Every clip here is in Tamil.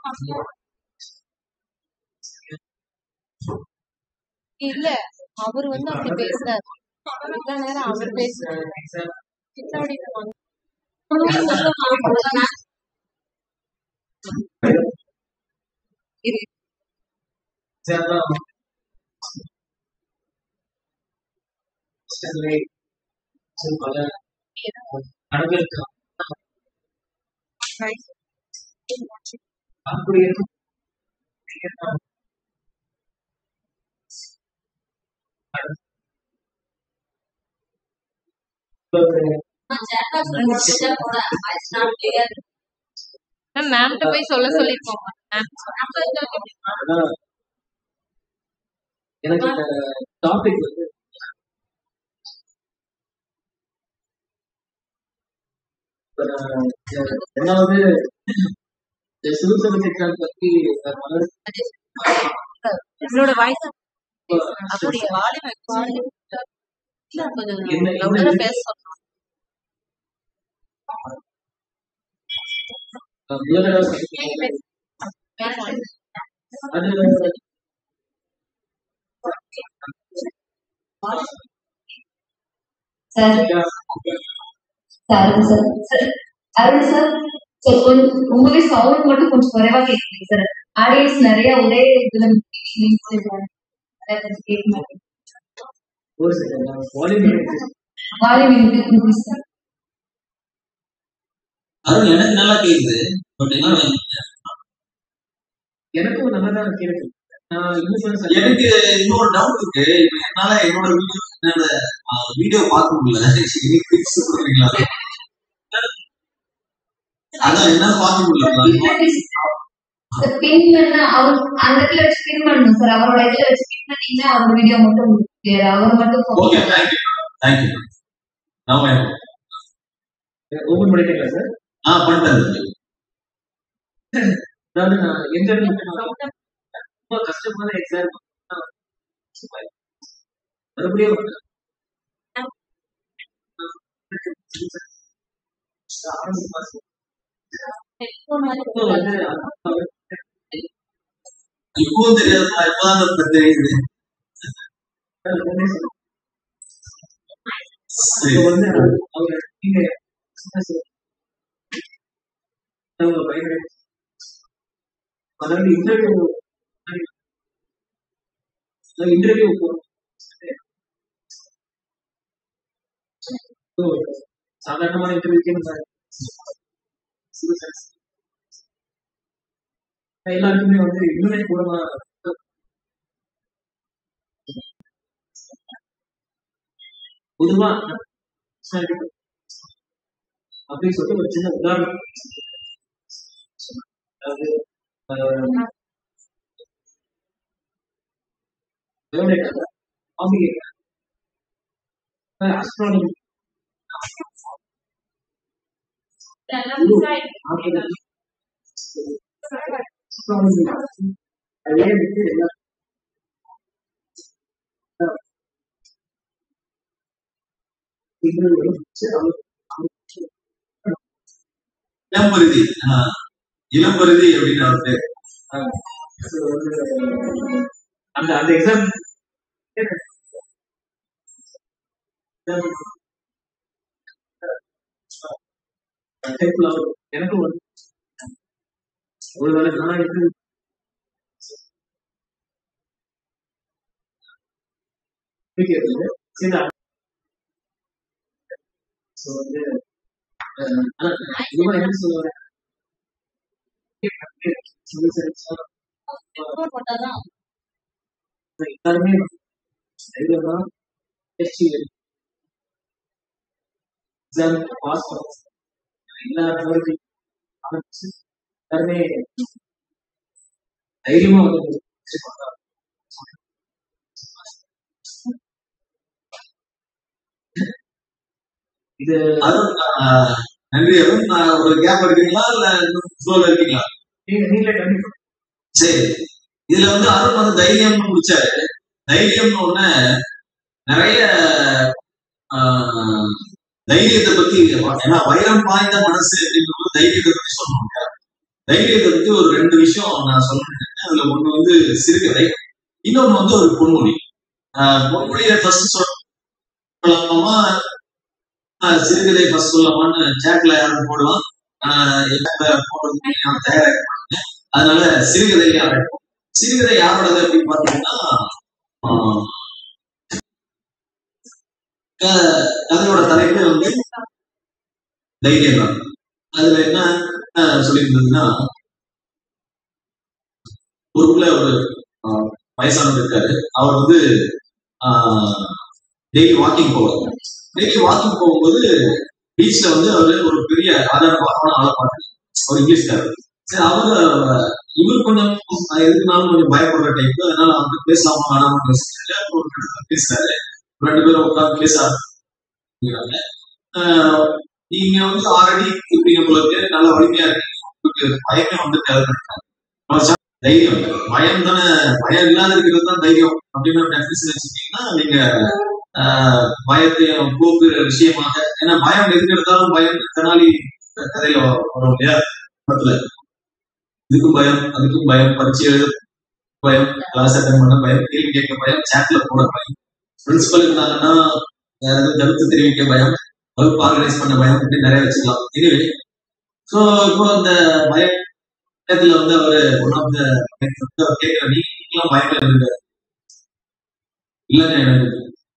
இல்ல அவர் வந்து அப்படி பேசுறாரு இவ்வளவு நேரம் அவர் பேசுறாரு பின்னாடி வந்து இது அப்படி இருக்கும் மேம்கிட்ட போய் சொல்ல சொல்லிருக்கோம் அதான் எனக்கு இந்த டாபிக் வந்து இப்ப நான் இந்த ரெண்டாவது இந்த சிவில் சர்வீஸ் எக்ஸாம் பத்தி நான் முதல்ல என்னோட வாய்ஸ் அப்படியே என்ன- கொஞ்சம் என்ன லவுடா இது? பேச நான் முதல் தடவை படிக்கும் அது sir sir sir sir Arun sir sir கொஞ்சம் உங்களே சவுண்ட் மட்டும் கொஞ்சம் குறைவா கேட்குறீங்க சார் ஆடியன்ஸ் நிறைய ஒரே இதுல மீன்ஸ் நிறைய கொஞ்சம் கேட்க மாட்டேங்குது ஒரு செகண்ட் நான் volume volume increase sir Arun எனக்கு நல்லா கேக்குது பட் என்ன எனக்கும் நல்லா தான் கேட்குது நான் இன்னும் கொஞ்சம் சரியா எனக்கு இன்னொரு டவுட் இருக்கு இப்ப என்னால என்னோட வீடியோ என்னோட வீடியோ பார்க்க முடியல எனக்கு டிப்ஸ் கொடுக்குறீங்களா அதான் என்னால பார்க்க முடியல சார் பின் பண்ண அவர் அந்த இடத்துல வச்சு பின் பண்ணணும் சார் அவரோட இதுல வச்சு பின் பண்ணீங்கன்னா அவர் வீடியோ மட்டும் clear. அவர் மட்டும் ஓகே focus தேங்க்யூ தேங்க்யூ நான் ஓபன் பண்ணிட்டீங்களா சார் ஆ பண்ணிட்டேன் அதாவது நான் எந்த இடத்துல ரொம்ப கஷ்டமான எக்ஸாம் மறுபடியும் இப்போ வந்து இப்பவும் தெரியாது இப்பதான் இப்ப தெரியுது சரி இப்போ வந்து அவங்க நீங்க அவங்க பயன்படுத்தி அதாவது இன்டர்வியூ இன்டர்வியூ சாதாரணமான இன்டர்வியூக்கே நம்ம civil service. எல்லாருக்குமே வந்து இன்னுமே கூடமா பொதுவா personality அப்படின்னு சொல்லிட்டு ஒரு சின்ன உதாரணம் அதாவது பயோடேட்டா காபி அஸ்ட்ரானமி அதே வந்து எல்லாம் இது வச்சு அவங்க இளம்பருதி ஆ, இளம்பருதி அப்படின்னு ஒரு பேர் So, வந்து அந்த அந்த எக்ஸாம் எனக்கும் வந்து ஒருவேளை நான் எப்படி பிடிக்கிறது சரி ஸோ வந்து அஹ், ஆனா இவன் என்ன சொல்லுவாங்க சிவில் சர்வீஸ் போட்டாதான் எல்லாருமே தைரியமா டெஸ்ட் எக்ஸாம் பாஸ் பண்ண எல்லா போர்டையும் ஆரம்பிச்சு எல்லாருமே தைரியமா வந்து test பண்ணாங்க. இது அருண் ஆ, நன்றி அருண் நான் ஒரு கேப் எடுக்கிறீங்களா இல்ல ஃப்ளோல இருக்கீங்களா நீங்க நீங்களே கண்டிப்பா சரி இதுல வந்து அருண் வந்து தைரியம்னு முடிச்சாரு தைரியம்னு ஒண்ணு நிறைய ஆ, தைரியத்தை பத்தி ஏன்னா வைரம் பாய்ந்த மனசு அப்படிங்கிறது தைரியத்தை பத்தி சொல்லணும் தைரியத்தை பத்தி ஒரு ரெண்டு விஷயம் நான் சொல்றேன் அதுல ஒண்ணு வந்து சிறுகதை இன்னொன்னு வந்து ஒரு பொன்மொழி ஆஹ் பொன்மொழியை ஃபர்ஸ்ட் சொல்லலாமா ஆஹ் சிறுகதை ஃபர்ஸ்ட் சொல்லலாமான்னு சேட்ல யாரும் போடலாம் ஆஹ் என்ன போடுறதுக்கு நான் தயாரா இருக்கேன். அதனால சிறுகதை ஆரம்பிப்போம் சிறுகதை யாரோடது அப்படின்னு பாத்தீங்கன்னா ஆஹ் க- கதையோட தலைப்பு வந்து தைரியம் தான் அதுல என்ன ஆஹ் சொல்லியிருந்ததுன்னா ஊருக்குள்ள ஒரு ஆஹ், வயசானவர் இருக்காரு அவர் வந்து டெய்லி வாக்கிங் போவார் டெய்லி வாக்கிங் போகும்போது பீச்ல வந்து அவரு ஒரு பெரிய ஆதாரமான ஆளை பார்த்தாரு அவர் இங்கிலீஷ்காரர் சரி அவரு இவர் கொஞ்சம் அஹ், எதுக்குனாலும் கொஞ்சம் பயப்படுற டைப் அதனால அவருக்கு பேசலாமா வேணாமா பேசுறாரு அப்போ ஒரு இடத்துல பேசுறாரு ரெண்டு பேரும் உட்கார்ந்து பேச ஆரம்பிக்கிறாங்க ஆஹ், நீங்க வந்து ஆல்ரெடி இப்படி உங்களுக்கு நல்ல வலிமையா இருக்கீங்க உங்களுக்கு பயமே வந்துட்டு தைரியம் பயம் தானே பயம் இல்லாத இருக்கிறது தான் தைரியம் அப்படின்னு ஒரு டெஃபினேஷன் வச்சுட்டீங்கன்னா நீங்க ஆஹ், பயத்தை போக்குற விஷயமாக ஏன்னா பயம் எதுக்கு எடுத்தாலும் பயம் தெனாலி கதையில வரும் இல்லையா படத்துல இதுக்கும் பயம் அதுக்கும் பயம் பரீட்சை எழுத பயம் கிளாஸ் அட்டன் பண்ண பயம் கேள்வி கேட்க பயம் சேட்ல போட பயம் பிரின்சிபல் இருந்தாங்கன்னா வேற எதாவது கருத்து தெரிவிக்க பயம் வகுப்பு ஆர்கனைஸ் பண்ண பயம் இப்படி நிறைய வச்சுக்கலாம் எனிவே சோ இப்போ அந்த பயத்துல வந்து அவரு ஒன் ஆஃப் த கேட்கிற நீங்களாம் பயத்துல இருந்த இல்லைங்க எனக்கு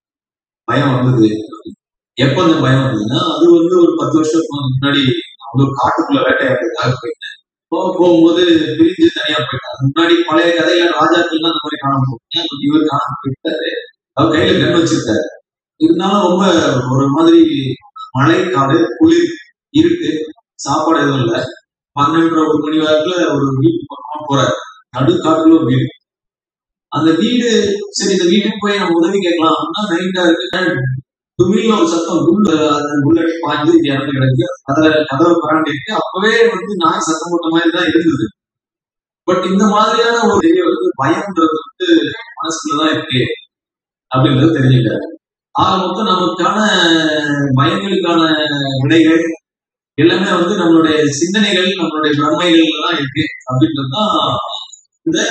பயம் வந்தது எப்ப அந்த பயம் வந்ததுன்னா அது வந்து ஒரு பத்து வருஷத்துக்கு முன்னாடி அவங்க ஒரு காட்டுக்குள்ள வேட்டையாடுறதுக்காக போயிட்டேன் போக போகும்போது பிரிஞ்சு தனியா போயிட்டாங்க முன்னாடி பழைய கதையில ராஜாக்கள்லாம் அந்த மாதிரி காணாம போயிட்டாங்க இவர் காணாம போயிட்டாரு அவர் கையில கன் வச்சிருக்காரு இருந்தாலும் ரொம்ப ஒரு மாதிரி மழை காடு குளிர் இருட்டு சாப்பாடு எதுவும் இல்ல பன்னெண்டரை ஒரு மணி வாரத்துல ஒரு வீட்டு பக்கமா போறாரு நடு காட்டுல ஒரு வீடு அந்த வீடு சரி இந்த வீட்டுக்கு போய் நம்ம உதவி கேட்கலாம் அப்படின்னா நைட்டா இருக்கு துமில்ல ஒரு சத்தம் குண்டு அந்த புல்லட் பாய்ந்து இங்க இறந்து கிடக்கு கதவை கதவை பராண்டிட்டு அப்பவே வந்து நாய் சத்தம் போட்ட மாதிரி தான் இருந்தது பட் இந்த மாதிரியான ஒரு தெரிய வந்து பயம்ன்றது வந்து மனசுலதான் இருக்கு அப்படின்றது தெரிஞ்சுக்கிறாரு ஆக மொத்தம் நமக்கான பயங்களுக்கான விடைகள் எல்லாமே வந்து நம்மளுடைய சிந்தனைகள் நம்மளுடைய பிரமைகள் தான் இருக்கு அப்படின்றது தான் இந்த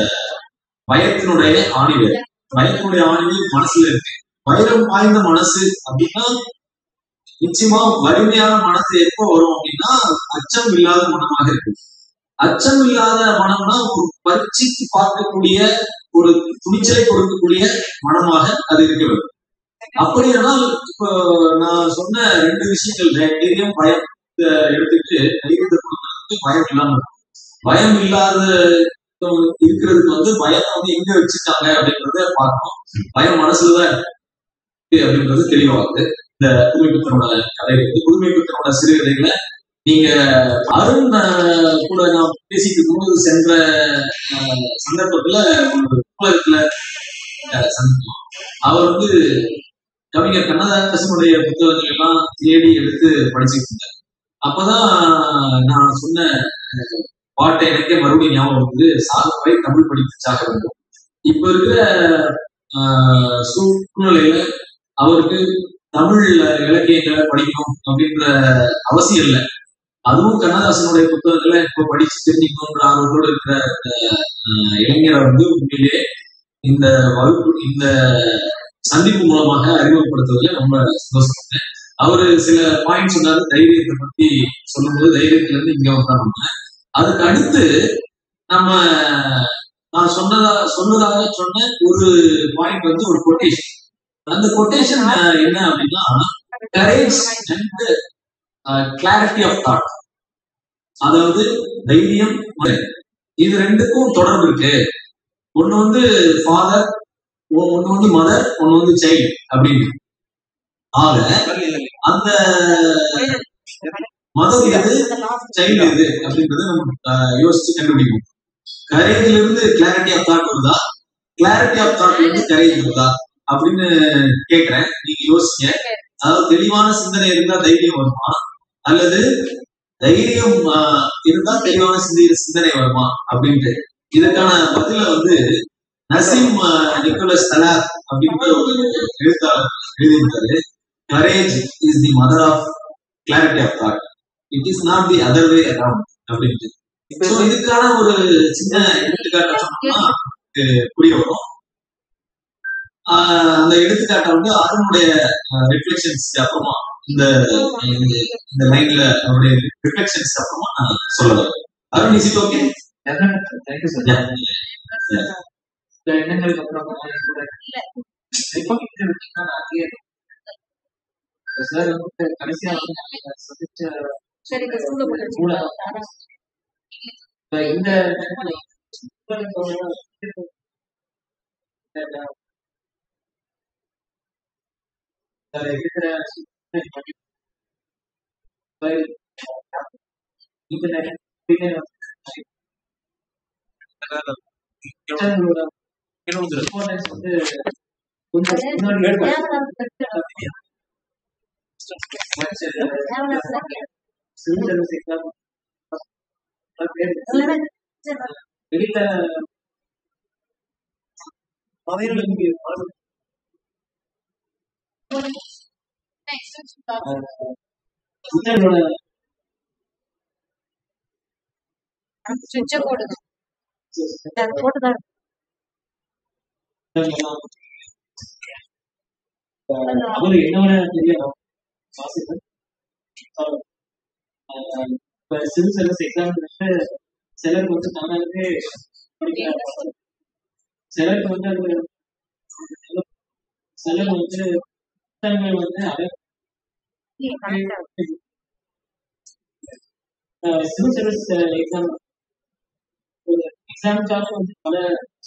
பயத்தினுடைய ஆணிவேர் பயத்தினுடைய ஆணிவேர் மனசுல இருக்கு வைரம் பாய்ந்த மனசு அப்படின்னா நிச்சயமா வலிமையான மனசு எப்போ வரும் அப்படின்னா அச்சம் இல்லாத மனமாக இருக்கு அச்சம் இல்லாத மனம்னா ஒரு பரீட்சைக்கு பார்க்கக்கூடிய ஒரு துணிச்சலை கொடுக்கக்கூடிய மனமாக அது இருக்க வேண்டும் அப்படியானால் இப்போ நான் சொன்ன ரெண்டு விஷயங்கள் தைரியம் பயம் இத எடுத்துட்டு தைரியத்தை கொடுக்கறதுக்கு பயம் இல்லாம இருக்கும். பயம் இல்லாத இருக்கிறதுக்கு வந்து பயத்தை வந்து எங்க வச்சுட்டாங்க அப்படின்றத பார்க்கணும் பயம் மனசுலதான் இருக்கு அப்படின்றது தெளிவாகுது இந்த புதுமைப்பித்தனோட கதை வந்து புதுமைப்பித்தனோட சிறுகதைகளை நீங்க அருண் அஹ், கூட நான் பேசிட்டு இருக்கும்போது சென்ற அஹ், சந்தர்ப்பத்துல ஒரு புத்தகத்துல அஹ், சந்திச்சோம் அவர் வந்து கவிஞர் கண்ணதாசனுடைய புத்தகங்கள் எல்லாம் தேடி எடுத்து படிச்சுட்டு இருந்தார் அப்பதான் நான் சொன்ன அஹ், பாட்டை எனக்கே மறுபடியும் ஞாபகம் வந்து சாக வரை தமிழ் படித்து சாக வேண்டும் இப்ப இருக்கிற ஆஹ், சூழ்நிலையில அவருக்கு தமிழ் இலக்கியங்களை படிக்கணும் அப்படின்ற அவசியம் இல்லை அதுவும் கண்ணதாசனுடைய புத்தகங்களை இப்ப படிச்சு தெரிஞ்சுக்கணுன்ற ஆர்வத்தோடு இருக்கிற ஆஹ், இளைஞரை வந்து உண்மையிலே இந்த வகுப்பு இந்த சந்திப்பு மூலமாக அறிமுகப்படுத்துவதில் ரொம்ப சந்தோஷப்பட்டேன் அவரு சில பாயிண்ட் சொன்னாரு தைரியத்தை பத்தி சொல்லும்போது தைரியத்துல இருந்து இங்க வந்தா நம்ம அதுக்கு அடுத்து நம்ம நான் சொன்னதா சொன்னதாக சொன்ன ஒரு பாயிண்ட் வந்து ஒரு கொட்டேஷன் அந்த கொட்டேஷன் என்ன அப்படின்னா courage and clarity of thought அதாவது தைரியம் மனம். இது ரெண்டுக்கும் தொடர்பு இருக்கு ஒண்ணு வந்து ஃபாதர் ஒண்ணு வந்து மதர் ஒண்ணு வந்து சைல்டு அப்படின்னு ஆக அந்த மதம் எது சைல்டு எது அப்படின்றத நம்ம அஹ், யோசிச்சு கண்டுபிடிக்கணும் கரேஜ்ல இருந்து கிளாரிட்டி ஆஃப் தாட் வருதா கிளாரிட்டி ஆஃப் தாட்ல இருந்து கரேஜ் வருதா அப்படின்னு கேக்குறேன் நீங்க யோசிங்க அதாவது தெளிவான சிந்தனை இருந்தா தைரியம் வருமா அல்லது தைரியம் ஆஹ், இருந்தா தெளிவான சிந்தை சிந்தனை வருமா அப்படின்ட்டு இதுக்கான பதில வந்து நசீம் ஆஹ், நிக்கோலஸ் தலாத் அப்படின்ற ஒரு எழுத்தாளர் எழுதியிருக்காரு courage is the mother of clarity of thought it is not the other way around அப்படின்ட்டு இப்ப So, இதுக்கான ஒரு சின்ன எடுத்துக்காட்டு சொன்னோம்னா நமக்கு புரிய வரும் ஆஹ் அந்த எடுத்துக்காட்டை வந்து அதனுடைய ரிஃப்ளெக்ஷன்ஸ் அப்புறமா இந்த இந்த- இந்த லைன்ல அவருடைய ரிஃப்ளெக்ஷன்ஸ் அப்புறமா நான் சொல்ல வரேன் Arun is it okay thank you sir இந்த எண்ணங்களுக்கு அப்புறம் ரிப்போர்ட்டிங் வச்சுன்னா நான் சார் வந்து கடைசியா வந்து சந்திச்ச சரி இப்ப ஸ்கூல்ல போட்டு கூட வச்சுக்கலாம். இப்ப இந்த இதுல இருக்கிற இம்பார்ட்டன்ஸ் வந்து கொஞ்சம் முன்னாடி தேவதாஸ் கட்டு. தேவதாஸ் கட்டு. சிவில் சர்வீஸ் எக்ஸாம் இல்லைன்னா சரி, வெளியில அவைகளுக்கு next stop. புத்தகங்களோட switch அ போடுங்க. அது போட்டுதான் இருக்கு. அவரு என்னோட பெரிய வாசிப்பேன் இப்ப சிவில் சர்வீஸ் எக்ஸாம் வந்து சிலருக்கு வந்து தானாகவே படிக்க சிலருக்கு வந்து அது சிலர் வந்து புத்தகங்கள் வந்து அதை சிவில் சர்வீஸ் எக்ஸாம் எக்ஸாமுக்காக வந்து பல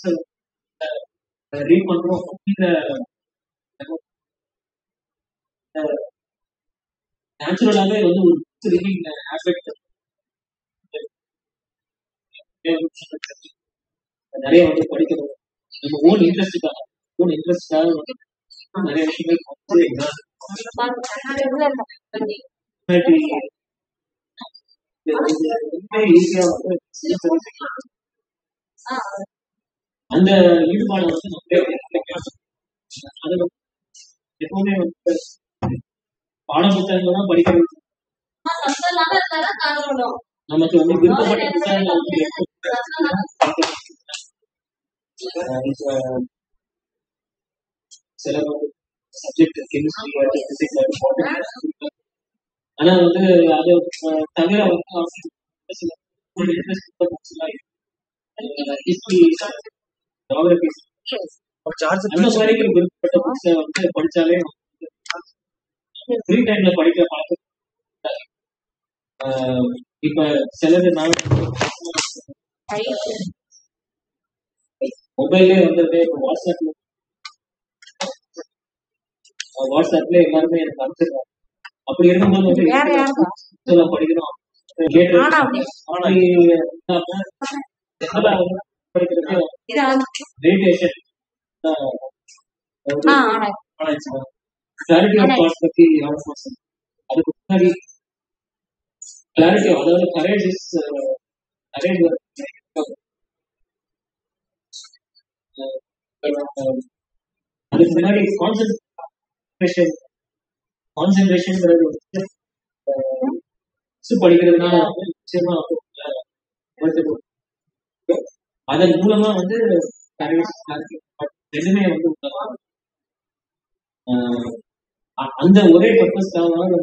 ரீட் பண்றோம் அப்படிங்கிற நேச்சுரலாவே வந்து ஒரு ரீடிங் ஆஸ்பெக்ட் நிறைய வந்து படிக்கணும் நம்ம ஓன் இன்ட்ரெஸ்டுக்காக ஓன் இன்ட்ரெஸ்டாக வந்து நிறைய விஷயங்கள் வந்து ஈஸியா வந்து அந்த ஈடுபாடு வந்து நம்ம அது வந்து எப்பவுமே வந்து பாட புத்தகங்கள் தான் படிக்கிறது சத்தம் இல்லாம இருந்தாதான் காது விடும். நமக்கு வந்து விருப்பப்பட்ட புத்தகங்கள் வந்து எப்போ சில சப்ஜெக்ட் கெமிஸ்ட்ரி பிசிக்ஸ் ஆனா வந்து அது அஹ், தவிர வந்து அவங்க சில இன்ட்ரெஸ்ட் ஹிஸ்டரி ஜியாகிரபி அந்த மாதிரி விருப்பப்பட்ட புக்ஸை வந்து படிச்சாலே ஃப்ரீ டைம்ல படிக்கிற பழக்கம் ஆஹ் இப்ப சிலது நான் மொபைல்லே வந்துட்டு இப்போ வாட்ஸ்அப்ல வாட்ஸ்அப்ல எல்லாருமே எனக்கு அனுப்பிச்சிருக்காங்க அப்படி இருக்கும்போது வந்து வேற யாருக்கா? புத்தகம் படிக்கிறோம் கேட்டு ஆனா அப்படி. ஆனா இல்லாம என்னால வந்து படிக்கிறது இது வந்து- ரேடியேஷன் ஆ, ஆனா. கிளாரிட்டி ஆஃப் தாட் பத்தி ஆல்மோஸ்ட் அதுக்கு முன்னாடி கிளாரிட்டி அதாவது கரேஜ் இஸ் கரேஜ் அதுக்கு முன்னாடி கான்சென்ட்ரேஷன் கான்சென்ட்ரேஷன்ங்கிறது வந்து புக்ஸ் படிக்கிறதுனால வந்து நிச்சயமா வந்து, அஹ், வளர்த்துக்கும். அதன் மூலமா வந்து கரேஜ் கிளாரிட்டி ரெண்டுமே வந்து உண்டாகும். ஆஹ் அ- அந்த ஒரே பர்பஸ்க்காக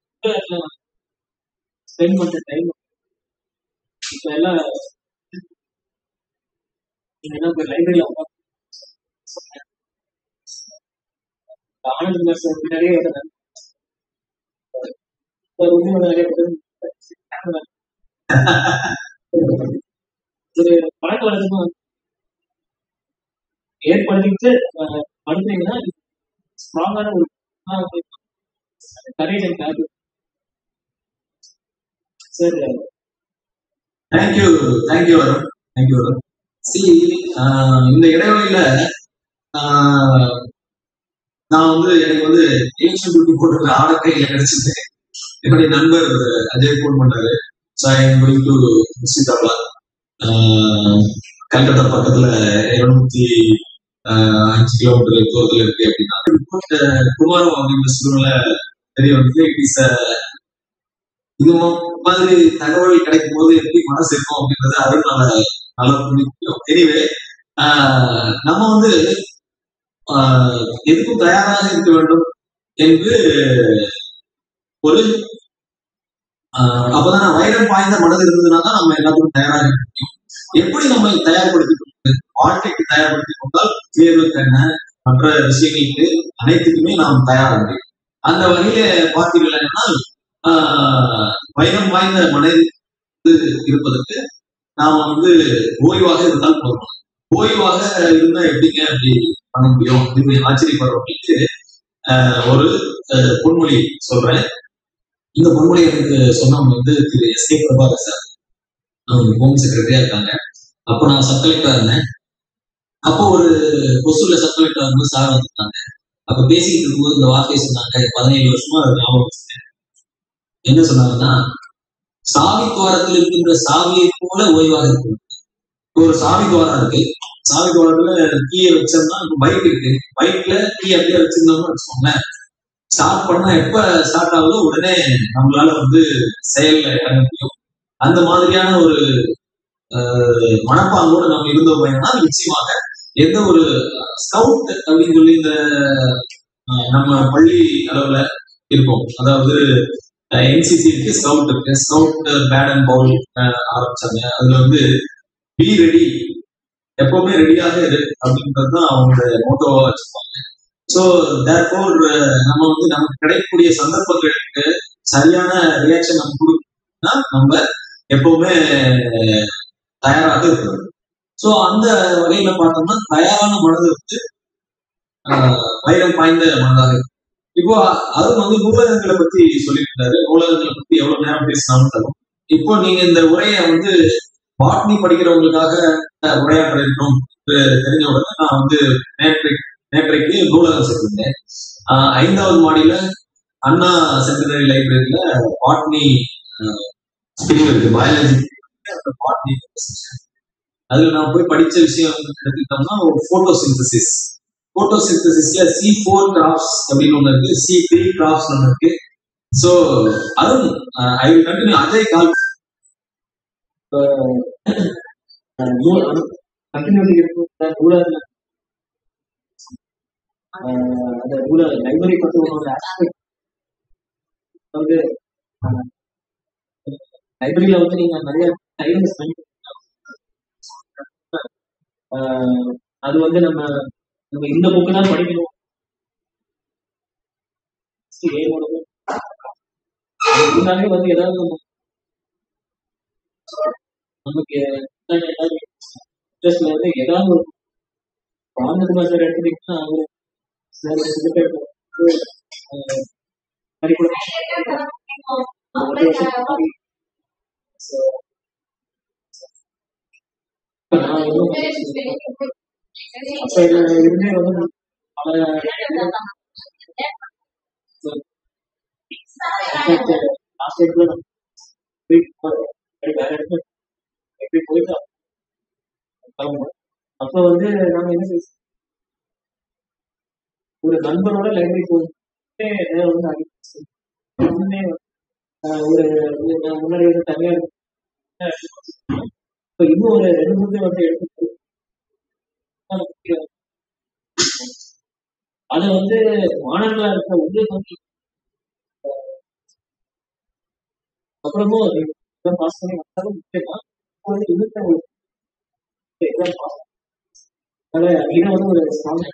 ஸ்பெண்ட் பண்ற டைம் இப்ப எல்லாம் நீங்க என்ன லைப்ரரியில ஆனந்த் மாஸ்டர் பின்னாடியே வருது. ஒரு room ல நிறைய பேர் ஒரு பழக்க வழக்கமா ஏற்படுத்திட்டு அஹ், படுத்தீங்கன்னா ஸ்ட்ராங்கான ஒரு courage and capable sir thank you thank you Arun thank you Arun சி இந்த இடைவெளியில ஆஹ், நான் வந்து எனக்கு வந்து ஏஷியன் பியூட்டி போட்டு ஆட கையில கிடைச்சது என்னுடைய நண்பர் அஜய் ஃபோன் பண்ணாரு so I am going to visit அவர் கல்கத்தா பக்கத்துல இருநூத்தி ஆஹ், அஞ்சு கிலோமீட்டர் தூரத்துல இருக்கு அப்படின்னா குமாரம் அப்படின்ற ஸ்கூல்ல தெரிய வந்து இட் இஸ் இது மாதிரி தகவல் கிடைக்கும் போது எப்படி மனசு இருக்கும் அப்படின்றத அருண் நல்ல நல்லா புரிஞ்சுக்கும் எனிவே நம்ம வந்து ஆஹ், எதுக்கும் தயாராக இருக்க வேண்டும் என்று ஒரு ஆஹ், அப்பதான் வைரம் பாய்ந்த மனது இருந்ததுன்னா தான் நம்ம எல்லாத்துக்கும் தயாராக இருக்க முடியும் எப்படி நம்ம தயார்படுத்திக் கொள்வது வாழ்க்கைக்கு தயார்படுத்திக் கொண்டால் தேர்வுக்கான மற்ற விஷயங்களுக்கு அனைத்துக்குமே நாம் தயாராக முடியும் அந்த வகையில பார்த்தீங்கன்னா ஆஹ், வைரம் வாய்ந்த மனது இருப்பதற்கு நாம் வந்து ஓய்வாக இருந்தால் போதும் ஓய்வாக இருந்தா எப்படிங்க அப்படி பண்ண முடியும் அப்படின்னு ஆச்சரியப்படுறவங்களுக்கு ஆஹ், ஒரு ஆஹ், பொன்மொழி சொல்றேன் இந்த பொன்மொழி எனக்கு சொன்னவங்க வந்து திரு எஸ் கே பிரபாகர் சார் அவங்க ஹோம் செக்ரட்டரியா இருக்காங்க அப்போ நான் சப் கலெக்டரா இருந்தேன் அப்போ ஒரு கொசூர்ல சப் கலெக்டரா இருக்கும்போது சார் வந்திருந்தாங்க அப்ப பேசிக்கிட்டு இருக்கும்போது இந்த வார்த்தையை சொன்னாங்க பதினேழு வருஷமா அது ஞாபகம் வச்சிருக்கேன். என்ன சொன்னாங்கன்னா சாவி துவாரத்தில் இருக்கின்ற சாவியை போல ஓய்வாக இருக்கும் ஒரு சாவி துவாரம் இருக்கு சாவி துவாரத்துல கீயை வச்சோம்னா பைக் இருக்கு பைக்ல கீ அப்படியே வச்சிருந்தோம்னு வச்சுக்கோங்களேன் ஸ்டார்ட் பண்ணா எப்ப ஸ்டார்ட் ஆகுதோ உடனே நம்மளால வந்து செயல்ல இறங்க முடியும் அந்த மாதிரியான ஒரு அஹ், மனப்பாங்கோடு நம்ம இருந்தோம் அப்படின்னா நிச்சயமாக எந்த ஒரு ஸ்கவுட் அப்படின்னு சொல்லி இந்த அஹ், நம்ம பள்ளி அளவுல இருப்போம் அதாவது என்சிசி இருக்கு ஸ்கவுட் இருக்கு ஸ்கவுட் பேட் அண்ட் பவுல் ஆரம்பிச்சாங்க அதுல வந்து பி ரெடி எப்பவுமே ரெடியாக இரு அப்படின்றது தான் அவங்களோட மோட்டோவா வச்சிருப்பாங்க ஸோ தேர்ஃபோர் நம்ம வந்து நமக்கு கிடைக்கக்கூடிய சந்தர்ப்பங்களுக்கு சரியான ரியாக்ஷன் நம்ம கொடுக்கணும்னா நம்ம எப்பவுமே தயாராக இருக்கணும் ஸோ அந்த வகையில பார்த்தோம்னா தயாரான மனது வந்து ஆஹ், வைரம் பாய்ந்த மனதாக இருக்கு இப்போ அது வந்து நூலகங்களை பத்தி சொல்லியிருக்காரு நூலகங்களை பத்தி எவ்வளவு நேரம் பேசினாலும் தரும் இப்போ நீங்க இந்த உரையை வந்து பாட்னி படிக்கிறவங்களுக்காக அஹ், உரையாற்ற இருக்கணும் என்று தெரிஞ்ச உடனே நான் வந்து நேற்று நேற்றைக்கு நூலகம் சென்றிருந்தேன் ஆஹ், ஐந்தாவது மாடியில அண்ணா சென்டினரி லைப்ரரியில பாட்னி ஆஹ், பிரிவு இருக்கு பயாலஜி பாட்னி அதுல நான் போய் படிச்ச விஷயம் வந்து எடுத்துக்கிட்டோம்னா ஒரு போட்டோ சிந்தசிஸ் போட்டோ சிந்தசிஸ்ல சி ஃபோர் கிராப்ஸ் அப்படின்னு ஒண்ணு இருக்கு சி த்ரீ கிராப்ஸ் ஒண்ணு இருக்கு so Arun I will continue Ajay call continuity இருக்கும் நூலகத்துல ஆஹ் அந்த நூல லைப்ரரி பத்தி ஒரு ஆஸ்பெக்ட் வந்து லைப்ரரியில வந்து நீங்க நிறைய டைம் ஸ்பெண்ட் அது வந்து நம்ம நம்ம இந்த புக்கு தான் படிக்கணும் First aim ஓட book. அது இருந்தாலே வந்து ஏதாவது நம்ம நமக்கு ஏதாவது இன்ட்ரெஸ்ட்ல வந்து ஏதாவது ஒரு ஆனந்த் சார் எடுத்துக்கிட்டீங்கன்னா அவரு சார் ரிலேட்டட் கரிக்குலம் ஒரு வருஷம் முன்னாடி So, இப்ப நான் வந்து அப்ப இதுல இருந்தே வந்து பல லாஸ்ட் டைம்ல வேற இடத்துல எப்படி போயிட்டு கிளம்புவோம் அப்ப வந்து நாங்க என்ன செய்வோம் ஒரு நண்பரோட லைப்ரரி போயிட்டு ஏதாவது வந்து அடிச்சு ஒண்ணுமே ஆஹ் ஒரு ஒரு நான் முன்னாடி வந்து தனியா இருந்தேன். இப்ப இன்னும் ஒரு ரெண்டு மூணு பேர் வந்து எடுத்து அது வந்து மாணவர்களா இருக்க உங்களுக்கு வந்து அப்புறமும் அது எக்ஸாம் பாஸ் பண்ணி வந்தாலும் முக்கியமா இப்போ வந்து இன்னும் ஒரு எக்ஸாம் பாஸ் அதனால இதை வந்து ஒரு strong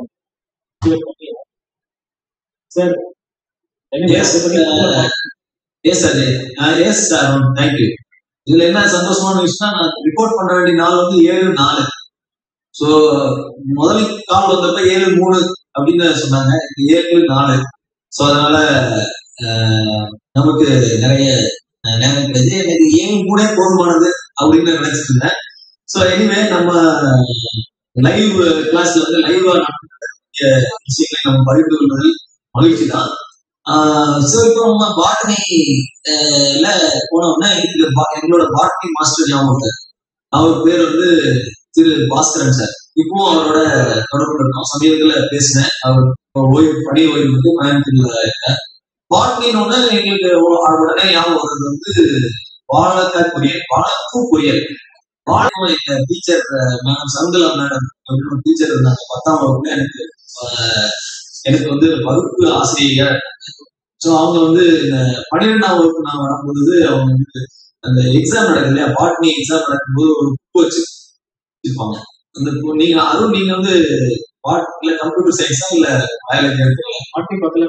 sir Yes, uh, yes Ajay yes Arun thank you இதுல என்ன சந்தோஷமான விஷயம் நான் ரிப்போர்ட் பண்ண வேண்டிய நாள் வந்து ஏழு நாலு ஸோ முதல் கால் வந்தப்ப ஏழு மூணு அப்படின்னு சொன்னாங்க இது ஏழு நாலு ஸோ அதனால அஹ், நமக்கு நிறைய அஹ், நேரம் கிடைச்சு எனக்கு ஏழு மூணே போதுமானது அப்படின்னு நினைச்சிட்டு இருந்தேன் ஸோ எனிவே நம்ம லைவ் கிளாஸ்ல வந்து லைவா விஷயங்களை நம்ம பகிர்ந்து கொள்வதில் மகிழ்ச்சி தான் ஸோ இப்போ நம்ம பாட்டனி ல போனோம்னா எனக்கு பா- எங்களோட பாட்டனி மாஸ்டர் ஞாபகம் இருக்காரு. அவர் பேர் வந்து திரு பாஸ்கரன் சார் இப்போ அவரோட தொடர்பு இருக்கோம் சமீபத்துல பேசினேன் அவர் இப்போ ஓய்வு பணி ஓய்வு வந்து கோயம்புத்தூர்ல இருக்கார் பாட்னின்னு எங்களுக்கு உ- உடனே ஞாபகம் வர்றது வந்து வாழைக்காய் பொரியல் வாழைப்பூ பொரியல் வாழை எங்க டீச்சர் மேம் சந்திலா மேடம் அப்படின்னு ஒரு டீச்சர் இருந்தாங்க பத்தாம் வகுப்புல எனக்கு ஆஹ், எனக்கு வந்து வகுப்பு ஆசிரியர் ஸோ அவங்க வந்து இந்த பன்னிரெண்டாம் வகுப்பு நான் வரும்பொழுது அவங்க வந்து அந்த எக்ஸாம் நடக்குது இல்லையா பாட்னி எக்ஸாம் நடக்கும்போது ஒரு புக் வச்சு வச்சிருப்பாங்க அந்த book நீங்க அதுவும் நீங்க வந்து பாட்ல கம்ப்யூட்டர் சயின்ஸா இல்ல பயாலஜி எடுத்து பாட்டி பக்கத்துல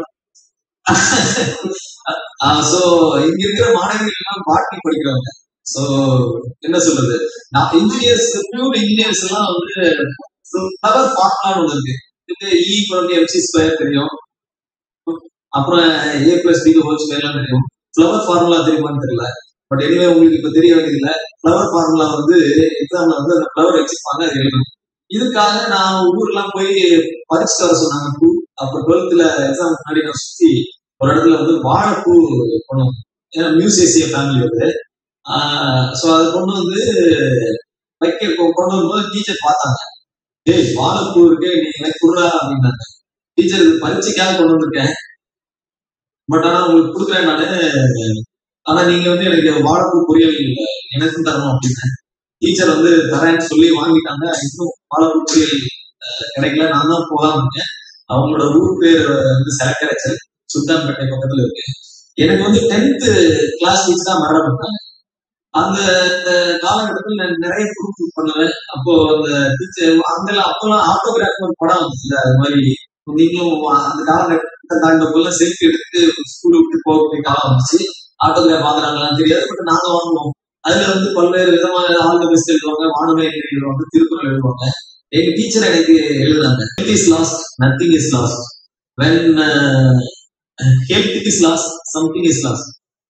சோ இங்க இருக்கிற மாணவர்கள் எல்லாம் பாட்னி படிக்கிறாங்க சோ என்ன சொல்றது நான் இன்ஜினியர்ஸ் பியூர் இன்ஜினியர்ஸ் எல்லாம் வந்து ஃபிளவர் ஃபார்முலான்னு ஒன்று இருக்கு இது இ டுவெண்ட்டி எம்சி ஸ்கொயர் தெரியும் அப்புறம் ஏ பிளஸ் பி ஹோல் ஸ்கொயர்லாம் தெரியும் ஃபிளவர் ஃபார்முலா தெரியுமான்னு தெரியல பட் எனிவே உங்களுக்கு இப்ப தெரிய வேண்டியதில்ல ஃபிளவர் ஃபார்முலா வந்து எக்ஸாம்ல வந்து அந்த ஃபிளவர் வச்சிருப்பாங்க அது எழுதணும் இதுக்காக நான் ஊர்லாம் போய் பறிச்சுட்டு வர சொன்னாங்க பூ அப்ப டுவெல்த்ல எக்ஸாம் முன்னாடி நான் சுத்தி ஒரு இடத்துல வந்து வாழைப்பூ கொண்டு வந்தேன். ஏன்னா மியூசியசிய ஃபேமிலி வந்து ஸோ அதை கொண்டு வந்து வைக்க கொ- கொண்டு வரும்போது டீச்சர் பார்த்தாங்க டேய் வாழைப்பூ இருக்கு நீ எனக்கு குடுறா அப்படின்னாங்க டீச்சர் இது பரீட்சைக்காக கொண்டு வந்திருக்கேன் பட் ஆனா உங்களுக்கு கொடுக்குறேன் நானு ஆனா நீங்க வந்து எனக்கு வாழைப்பூ பொரியல் எனக்கும் தரணும் அப்படின்னு டீச்சர் வந்து தரேன்னு சொல்லி வாங்கிட்டாங்க இன்னும் வாழைப்பூ பொரியல் அஹ், கிடைக்கல நான் தான் போகாம இருக்கேன் அவங்களோட ஊர் பேர் வந்து செலக்கரைச்சல் சுல்தான்பேட்டை பக்கத்துல இருக்கு எனக்கு வந்து டென்த் கிளாஸ் டீச்சர் தான் மரணம் பண்ணாங்க அந்த காலகட்டத்தில் நான் நிறைய குரூப் பண்ணுவேன் அப்போ அந்த டீச்சர் அங்கெல்லாம் அப்பெல்லாம் ஆட்டோகிராஃப் ஒரு படம் வந்துச்சுல அது மாதிரி நீங்களும் அந்த காலகட்டத்தை தாண்டக்குள்ள செல்ஃபி எடுத்து ஸ்கூல் விட்டு போகக்கூடிய காலம் வந்துச்சு ஆட்டோகிராஃப் வாங்குறாங்களான்னு தெரியாது பட் நாங்க வாங்குவோம் அதுல வந்து பல்வேறு விதமான ஆழ்ந்த பெஸ்ட் எழுதுவாங்க வானமே எழுதுவாங்க திருக்குறள் எழுதுவாங்க எங்க டீச்சர் எனக்கு எழுதுறாங்க health is lost nothing is lost when health is lost something is lost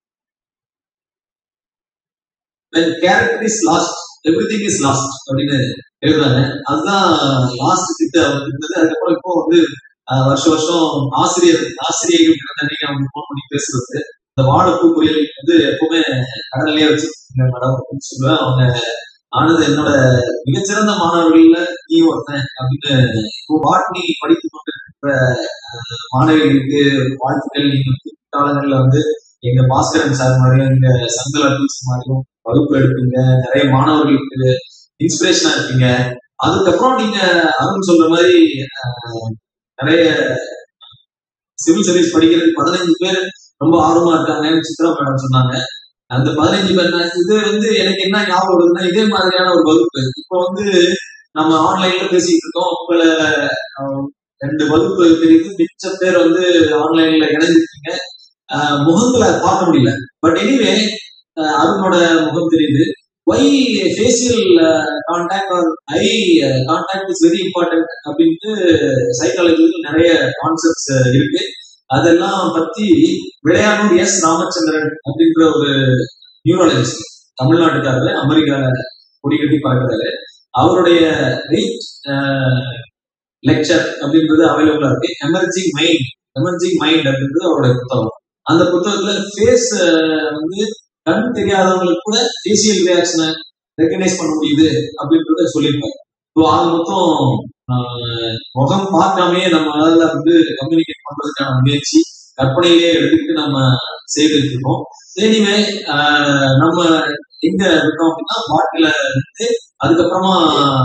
when character is lost everything is lost அப்படின்னு எழுதுறாங்க அதுதான் லாஸ்ட் கிட்ட அவங்க இருந்தது அதுக்கப்புறம் இப்போ வந்து ஆஹ், வருஷம் வருஷம் ஆசிரியர் ஆசிரியர்கள் கிட்ட தண்ணிக்கு அவங்க ஃபோன் பண்ணி பேசுறது இந்த வாழைப்பூ பொரியல் வந்து எப்பவுமே கடல்லையே வச்சிருக்கீங்க மேடம் அப்படின்னு சொல்லுவேன் அவங்க ஆனது என்னோட மிகச்சிறந்த மாணவர்கள்ல நீ ஒருத்தன் அப்படின்னு இப்போ வாட்னி படித்து கொண்டிருக்கிற ஆஹ், மாணவிகளுக்கு வாழ்த்துக்கள் நீங்க காலங்கள்ல வந்து எங்க பாஸ்கரன் சார் மாதிரியும் எங்க சங்கலா டீச்சர் மாதிரியும் வகுப்பு எடுப்பீங்க நிறைய மாணவர்களுக்கு இன்ஸ்பிரேஷனா இருப்பீங்க அதுக்கப்புறம் நீங்க அருண் சொல்ற மாதிரி ஆஹ், நிறைய சிவில் சர்வீஸ் படிக்கிறதுக்கு பதினஞ்சு பேர் ரொம்ப ஆர்வமா இருக்காங்கன்னு சித்ரா மேடம் சொன்னாங்க அந்த பதினஞ்சு பேர் நான் இது வந்து எனக்கு என்ன ஞாபகம் வருதுன்னா இதே மாதிரியான ஒரு வகுப்பு இப்போ வந்து நம்ம ஆன்லைன்ல பேசிட்டு இருக்கோம் உங்களை ஆஹ், ரெண்டு வகுப்பு தெரியுது மிச்ச பேர் வந்து ஆன்லைன்ல இணைஞ்சிருக்கீங்க ஆஹ், முகங்களை பார்க்க முடியல பட் எனிவே அருணோட முகம் தெரியுது why facial contact or eye contact is very important அப்படின்ட்டு சைக்காலஜியில் நிறைய கான்செப்ட்ஸ் இருக்கு அதெல்லாம் பத்தி விளையாடூர் எஸ் ராமச்சந்திரன் அப்படின்ற ஒரு நியூராலஜிஸ்ட் தமிழ்நாட்டுக்காரர் அமெரிக்கால கொடி கட்டி பறக்கிறாரு அவருடைய வெயிட் லெக்சர் அப்படின்றது அவைலபிளா இருக்கு எமர்ஜிங் மைண்ட் எமர்ஜிங் மைண்ட் அப்படின்றது அவருடைய புத்தகம் அந்த புத்தகத்துல ஃபேஸ் வந்து கண் தெரியாதவங்களுக்கு கூட ஃபேஷியல் ரியாக்ஷனை ரெக்கக்னைஸ் பண்ண முடியுது அப்படின்றத சொல்லியிருப்பாரு ஸோ ஆக மொத்தம் ஆஹ், முகம் பார்க்காமயே நம்மளால வந்து கம்யூனிகேட் பண்றதுக்கான முயற்சி கற்பனையிலே எடுத்துக்கிட்டு நம்ம செய்துட்டு இருக்கோம் எனிவே நம்ம எங்க விட்டோம் அப்படின்னா பாட்டில இருந்து அதுக்கப்புறமா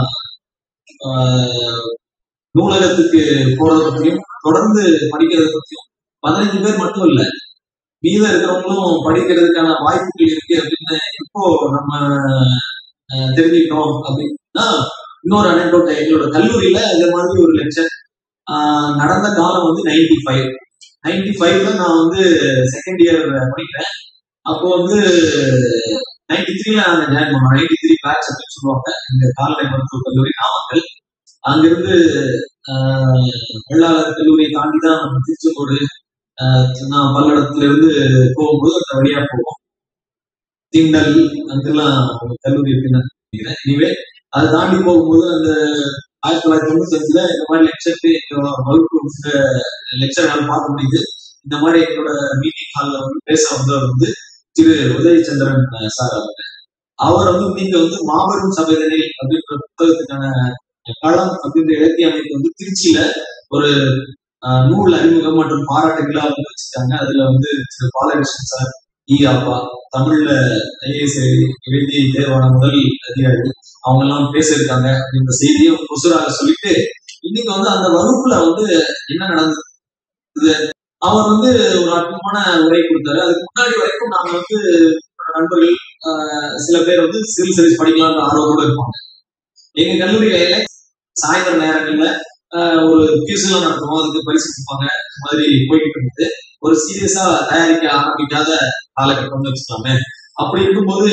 ஆஹ், நூலகத்துக்கு போறதை பத்தியும் தொடர்ந்து படிக்கிறத பத்தியும் பதினஞ்சு பேர் மட்டும் இல்ல மீதம் இருக்கிறவங்களும் படிக்கிறதுக்கான வாய்ப்புகள் இருக்கு அப்படின்னு இப்போ நம்ம அஹ், தெரிஞ்சுக்கிட்டோம் அப்படின்னா இன்னொரு அனெக்டோட் எங்களோட கல்லூரியில இந்த மாதிரி ஒரு லெக்சர் நடந்த காலம் வந்து நைன்டி ஃபைவ் நைன்டி ஃபைவ்ல நான் வந்து செகண்ட் இயர் படிக்கிறேன் அப்போ வந்து நைன்டி த்ரீல நாங்க ஜாயின் பண்ணோம் நைன்டி த்ரீ பேட்ச் அப்படின்னு சொல்லுவாங்க இந்த கால்நடை மருத்துவ கல்லூரி நாமக்கல் அங்கிருந்து ஆஹ், வெள்ளாளர் கல்லூரியை தாண்டி தான் நம்ம திருச்செங்கோடு ஆஹ், நான் பல்லடத்துல இருந்து போகும்போது அந்த வழியா போவோம் திண்டல் அங்கெல்லாம் ஒரு கல்லூரி இருக்குன்னு நினைக்கிறேன் இனிவே அதை தாண்டி போகும்போது அந்த ஆயிரத்தி தொள்ளாயிரத்தி தொண்ணூத்தி அஞ்சுல இந்த மாதிரி லெக்சருக்கு எங்களோட வகுப்பு லெக்சர் பார்க்க முடியுது இந்த மாதிரி எங்களோட மீட்டிங் ஹால்ல வந்து பேச வந்தவர் வந்து திரு உதயச்சந்திரன் அஹ், சார் அவங்க அவர் வந்து நீங்க வந்து மாபெரும் சபைதனில் அப்படின்ற புத்தகத்துக்கான களம் அப்படின்ற இலக்கிய அமைப்பு வந்து திருச்சியில ஒரு ஆஹ், நூல் அறிமுகம் மற்றும் பாராட்டு விழா வந்து வச்சுட்டாங்க அதுல வந்து திரு பாலகிருஷ்ணன் சார் ஈ அப்பா தமிழ்ல ஐஏஎஸ் எழுதி தேர்வான முதல் அதிகாரி அவங்க எல்லாம் பேசியிருக்காங்க அப்படின்ற செய்தியை கொசுராக சொல்லிட்டு இன்னைக்கு வந்து அந்த வகுப்புல வந்து என்ன நடந்தது அவர் வந்து ஒரு அற்புதமான உரை கொடுத்தாரு அதுக்கு முன்னாடி வரைக்கும் நாங்க வந்து நண்பர்கள் ஆஹ், சில பேர் வந்து சிவில் சர்வீஸ் படிக்கலாம்னு ஆர்வத்தோட இருப்பாங்க எங்க கல்லூரியில சாயந்தர நேரங்கள்ல ஆஹ், ஒரு கியூஸ் எல்லாம் நடத்துவோம் அதுக்கு பரிசு கொடுப்பாங்க இந்த மாதிரி போய்கிட்டு இருந்தது ஒரு சீரியஸா தயாரிக்க ஆரம்பிக்காத காலகட்டம்னு வச்சுக்கலாமே அப்படி இருக்கும்போது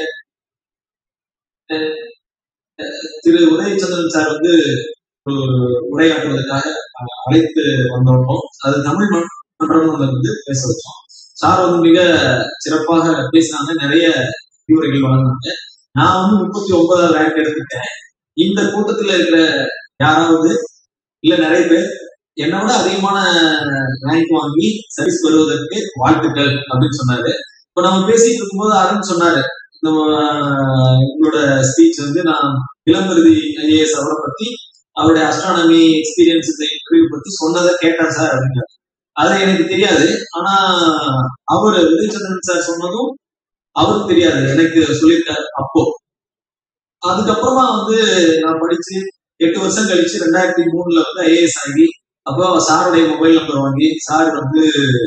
திரு உதயச்சந்திரன் சார் வந்து ஒரு உரையாற்றுவதற்காக அஹ், அழைத்து வந்தோம் அது தமிழ் மன்றம் வந்து பேச வச்சோம் சார் வந்து மிக சிறப்பாக பேசினாங்க நிறைய விரிவுரைகள் வழங்கினாங்க நான் வந்து முப்பத்தி ஒன்பதாவது ரேங்க் எடுத்துட்டேன் இந்த கூட்டத்துல இருக்கிற யாராவது இல்ல நிறைய பேர் என்னை விட அதிகமான ரேங்க் வாங்கி சர்வீஸ் பெறுவதற்கு வாழ்த்துக்கள் அப்படின்னு சொன்னாரு இப்ப நம்ம பேசிட்டு இருக்கும்போது அருண் சொன்னாரு இந்த ஆஹ், உங்களோட ஸ்பீச் வந்து நான் இளம்பருதி ஐஏஎஸ் அவரை பத்தி அவருடைய அஸ்ட்ரானமி எக்ஸ்பீரியன்ஸ் இந்த இன்டர்வியூ பத்தி சொன்னதை கேட்டேன் சார் அப்படின்னாரு அது எனக்கு தெரியாது ஆனா அவர் விஜயச்சந்திரன் சார் சொன்னதும் அவருக்கு தெரியாது எனக்கு சொல்லியிருக்காரு அப்போ அதுக்கப்புறமா வந்து நான் படிச்சு எட்டு வருஷம் கழிச்சு ரெண்டாயிரத்தி மூணுல வந்து ஐஏஎஸ் ஆகி அப்போ சாருடைய மொபைல் நம்பர் வாங்கி சார் வந்து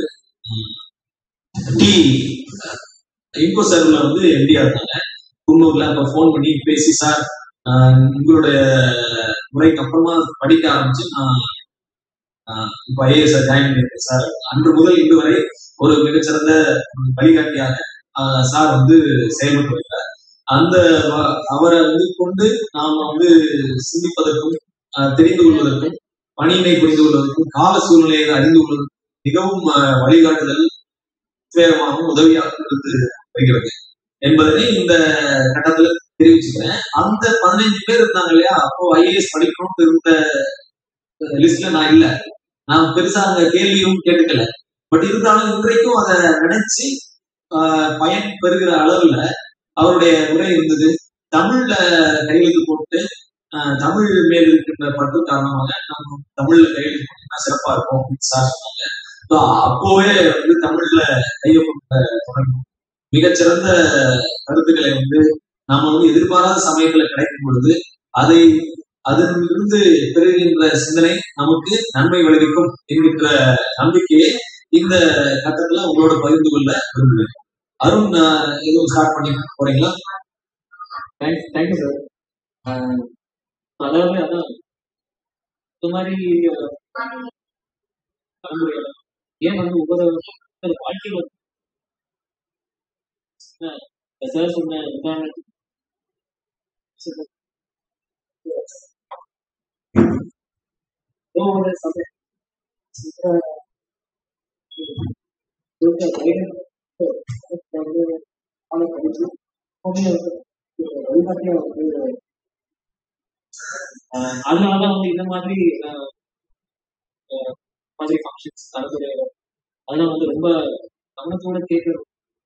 டி இன்கோ சர்வ்ல வந்து எம்டியா இருந்தாங்க குன்னூர்ல அப்ப ஃபோன் பண்ணி பேசி சார் ஆஹ் உங்களுடைய முறைக்கு அப்புறமா படிக்க ஆரம்பிச்சு நான் ஆஹ் இப்ப ஐஏஎஸ் ஜாயின் பண்ணியிருக்கேன் சார் அன்று முதல் இன்று வரை ஒரு மிகச்சிறந்த வழிகாட்டியாக ஆஹ் சார் வந்து செயல்பட்டு வருகிறார் அந்த வ- அவரை வந்து கொண்டு நாம வந்து சிந்திப்பதற்கும் ஆஹ் தெரிந்து கொள்வதற்கும் பணியினை புரிந்து கொள்வதற்கும் கால சூழ்நிலையை அறிந்து கொள்வதற்கும் மிகவும் ஆஹ் வழிகாட்டுதல் உத்வேகமாகவும் உதவியாக இருந்து வருகிறது என்பதனை இந்த கட்டத்துல தெரிவிச்சுக்கிறேன் அந்த பதினைஞ்சு பேர் இருந்தாங்க இல்லையா அப்போ ஐஏஎஸ் படிக்கணும்னு இருந்த லிஸ்ட்ல நான் இல்ல நான் பெருசா அங்க கேள்வியும் கேட்டுக்கல பட் இருந்தாலும் இன்றைக்கும் அதை நினைச்சு ஆஹ் பயன் பெறுகிற அளவுல அவருடைய உரை இருந்தது தமிழ்ல கையெழுத்து போட்டு ஆஹ் தமிழ் மேல் இருக்கின்ற பற்று காரணமாக நம்ம தமிழ்ல கையெழுத்து போட்டோம்னா சிறப்பா இருக்கும் அப்படின்னு சார் சொன்னாங்க So, அப்போவே வந்து தமிழ்ல கையொப்பம் தொடங்கும் மிகச்சிறந்த கருத்துக்களை வந்து நாம வந்து எதிர்பாராத சமயத்துல கிடைக்கும் பொழுது அதை அதிலிருந்து பெறுகின்ற சிந்தனை நமக்கு நன்மை விளைவிக்கும் என்கின்ற நம்பிக்கையை இந்த கட்டத்துல உங்களோட பகிர்ந்து கொள்ள விரும்புகிறேன் அருண் ஆஹ், எதுவும் ஸ்டார்ட் பண்ணி போறீங்களா தேங்க்ஸ் தேங்க்யூ சார் அதாவது அதான் இந்த மாதிரி அஹ், கலந்துரையாடல் ஏன் வந்து ஒவ்வொரு ஒரு வாழ்க்கையில் வந்து சார் சொன்ன உதாரணத்துக்கு ஒவ்வொரு சமயம் அதனாலதான் வந்து இந்த மாதிரி அஹ், அஹ், மாதிரி ஃபங்க்ஷன்ஸ் நடக்குது அதெல்லாம் வந்து ரொம்ப கவனத்தோட கேட்கறது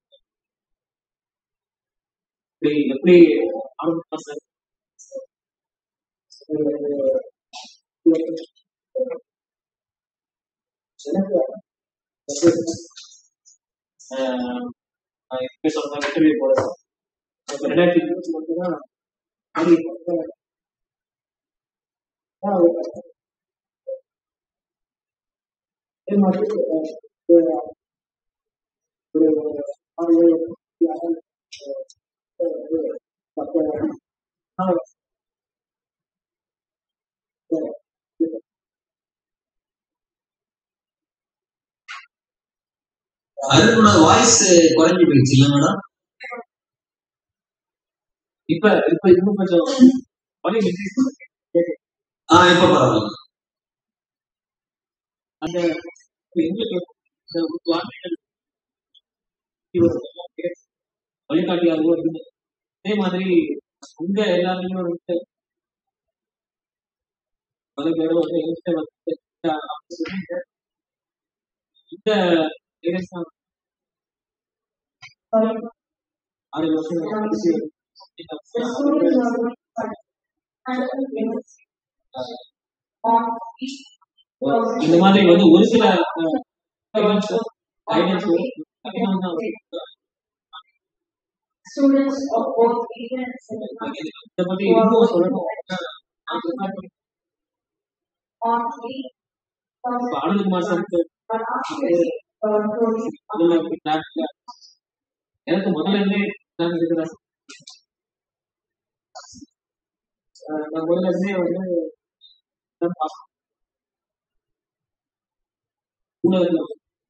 எப்படி எப்படி ஆரம்பிப்பா சார் ஆஹ், நான் எப்படி சொன்ன இன்டர்வியூ போறேன் இப்ப ரெண்டாயிரத்தி இருபத்தி ஒன்று தான் ஆடி அதே மாதிரி அஹ், ஒரு ஒரு ஆறு ஏழு அஹ், அஹ், மத்த நாலு அருணோட வாய்ஸ் குறைஞ்சு போயிடுச்சு இல்ல மேடம் இப்ப இப்ப இன்னும் கொஞ்சம் வால்யூம் இன்க்ரீஸ் பண்ணுங்க ஆஹ் இப்ப பரவாயில்ல அந்த இப்ப எங்களுக்கு இந்த ஒரு வார்த்தைகள் ஒரு வழிகாட்டியாகவோ இருந்தது அதே மாதிரி உங்க எல்லாருமே வந்து பல பேரும் வந்து எங்கிட்ட வந்து இந்த இந்த லேடீஸ் தான் ஆறு வருஷம் கழிச்சு இந்த மாதிரி வந்து ஒரு சில guidance Students of both Indian and Sinhala இதை பத்தி இன்னும் சொல்லணும் on the இப்ப அனுகுமார் சாருக்கு அதுல இப்ப class ல எனக்கு முதல்ல இருந்தே நான் இருக்கிறேன் அஹ் நான் முதல்ல இருந்தே வந்து இதான் பார்ப்பேன். ஊடகத்துல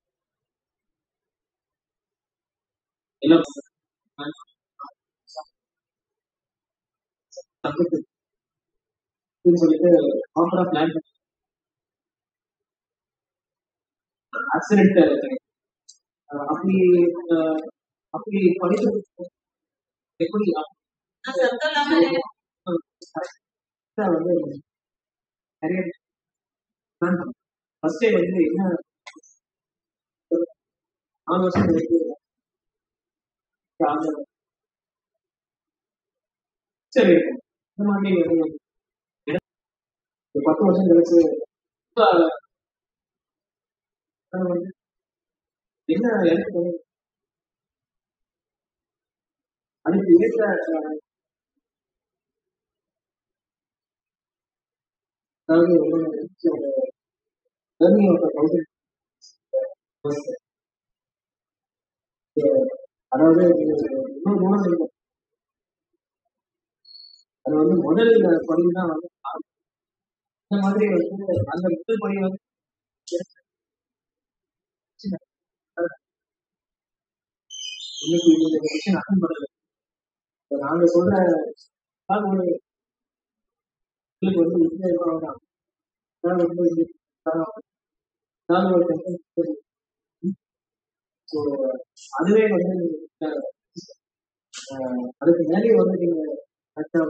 எல்லாம் தப்பிட்டு அப்படின்னு சொல்லிட்டு ப்ராப்பரா பிளான் பண்ணி ஆக்சிடென்ட் அப்படி அஹ், அப்படி படிக்கிறது எப்படி correct ஆ வந்து நிறைய பிளான் பண்ணேன் ஃபர்ஸ்டே வந்து என்ன நாலு வருஷம் கழிச்சு ஆக- சரி இந்த மாதிரி வந்து இடம் ஒரு பத்து வருஷம் கழிச்சு இப்ப நான் வந்து என்ன எனக்கு தோணுது? அதுக்கு ஏற்ற அஹ், அதாவது learning of a thousand அதாவது இது இன்னொரு குணம் இருக்கு அது வந்து முதல் படி தான் வந்து ஆரம்பம். இந்த மாதிரி வந்து அந்த முதல் படி வந்து இன்னைக்கு இந்த விஷயம் அட்டன் பண்ணல இப்ப நாங்க சொல்ற ஆள் ஒரு உங்களுக்கு வந்து வித்தியாசம் தான் நான் வந்து இது தரம். நான் ஒரு content ஸோ அதுவே வந்து அஹ், அஹ், அதுக்கு மேலே வந்து நீங்க கரெக்டாக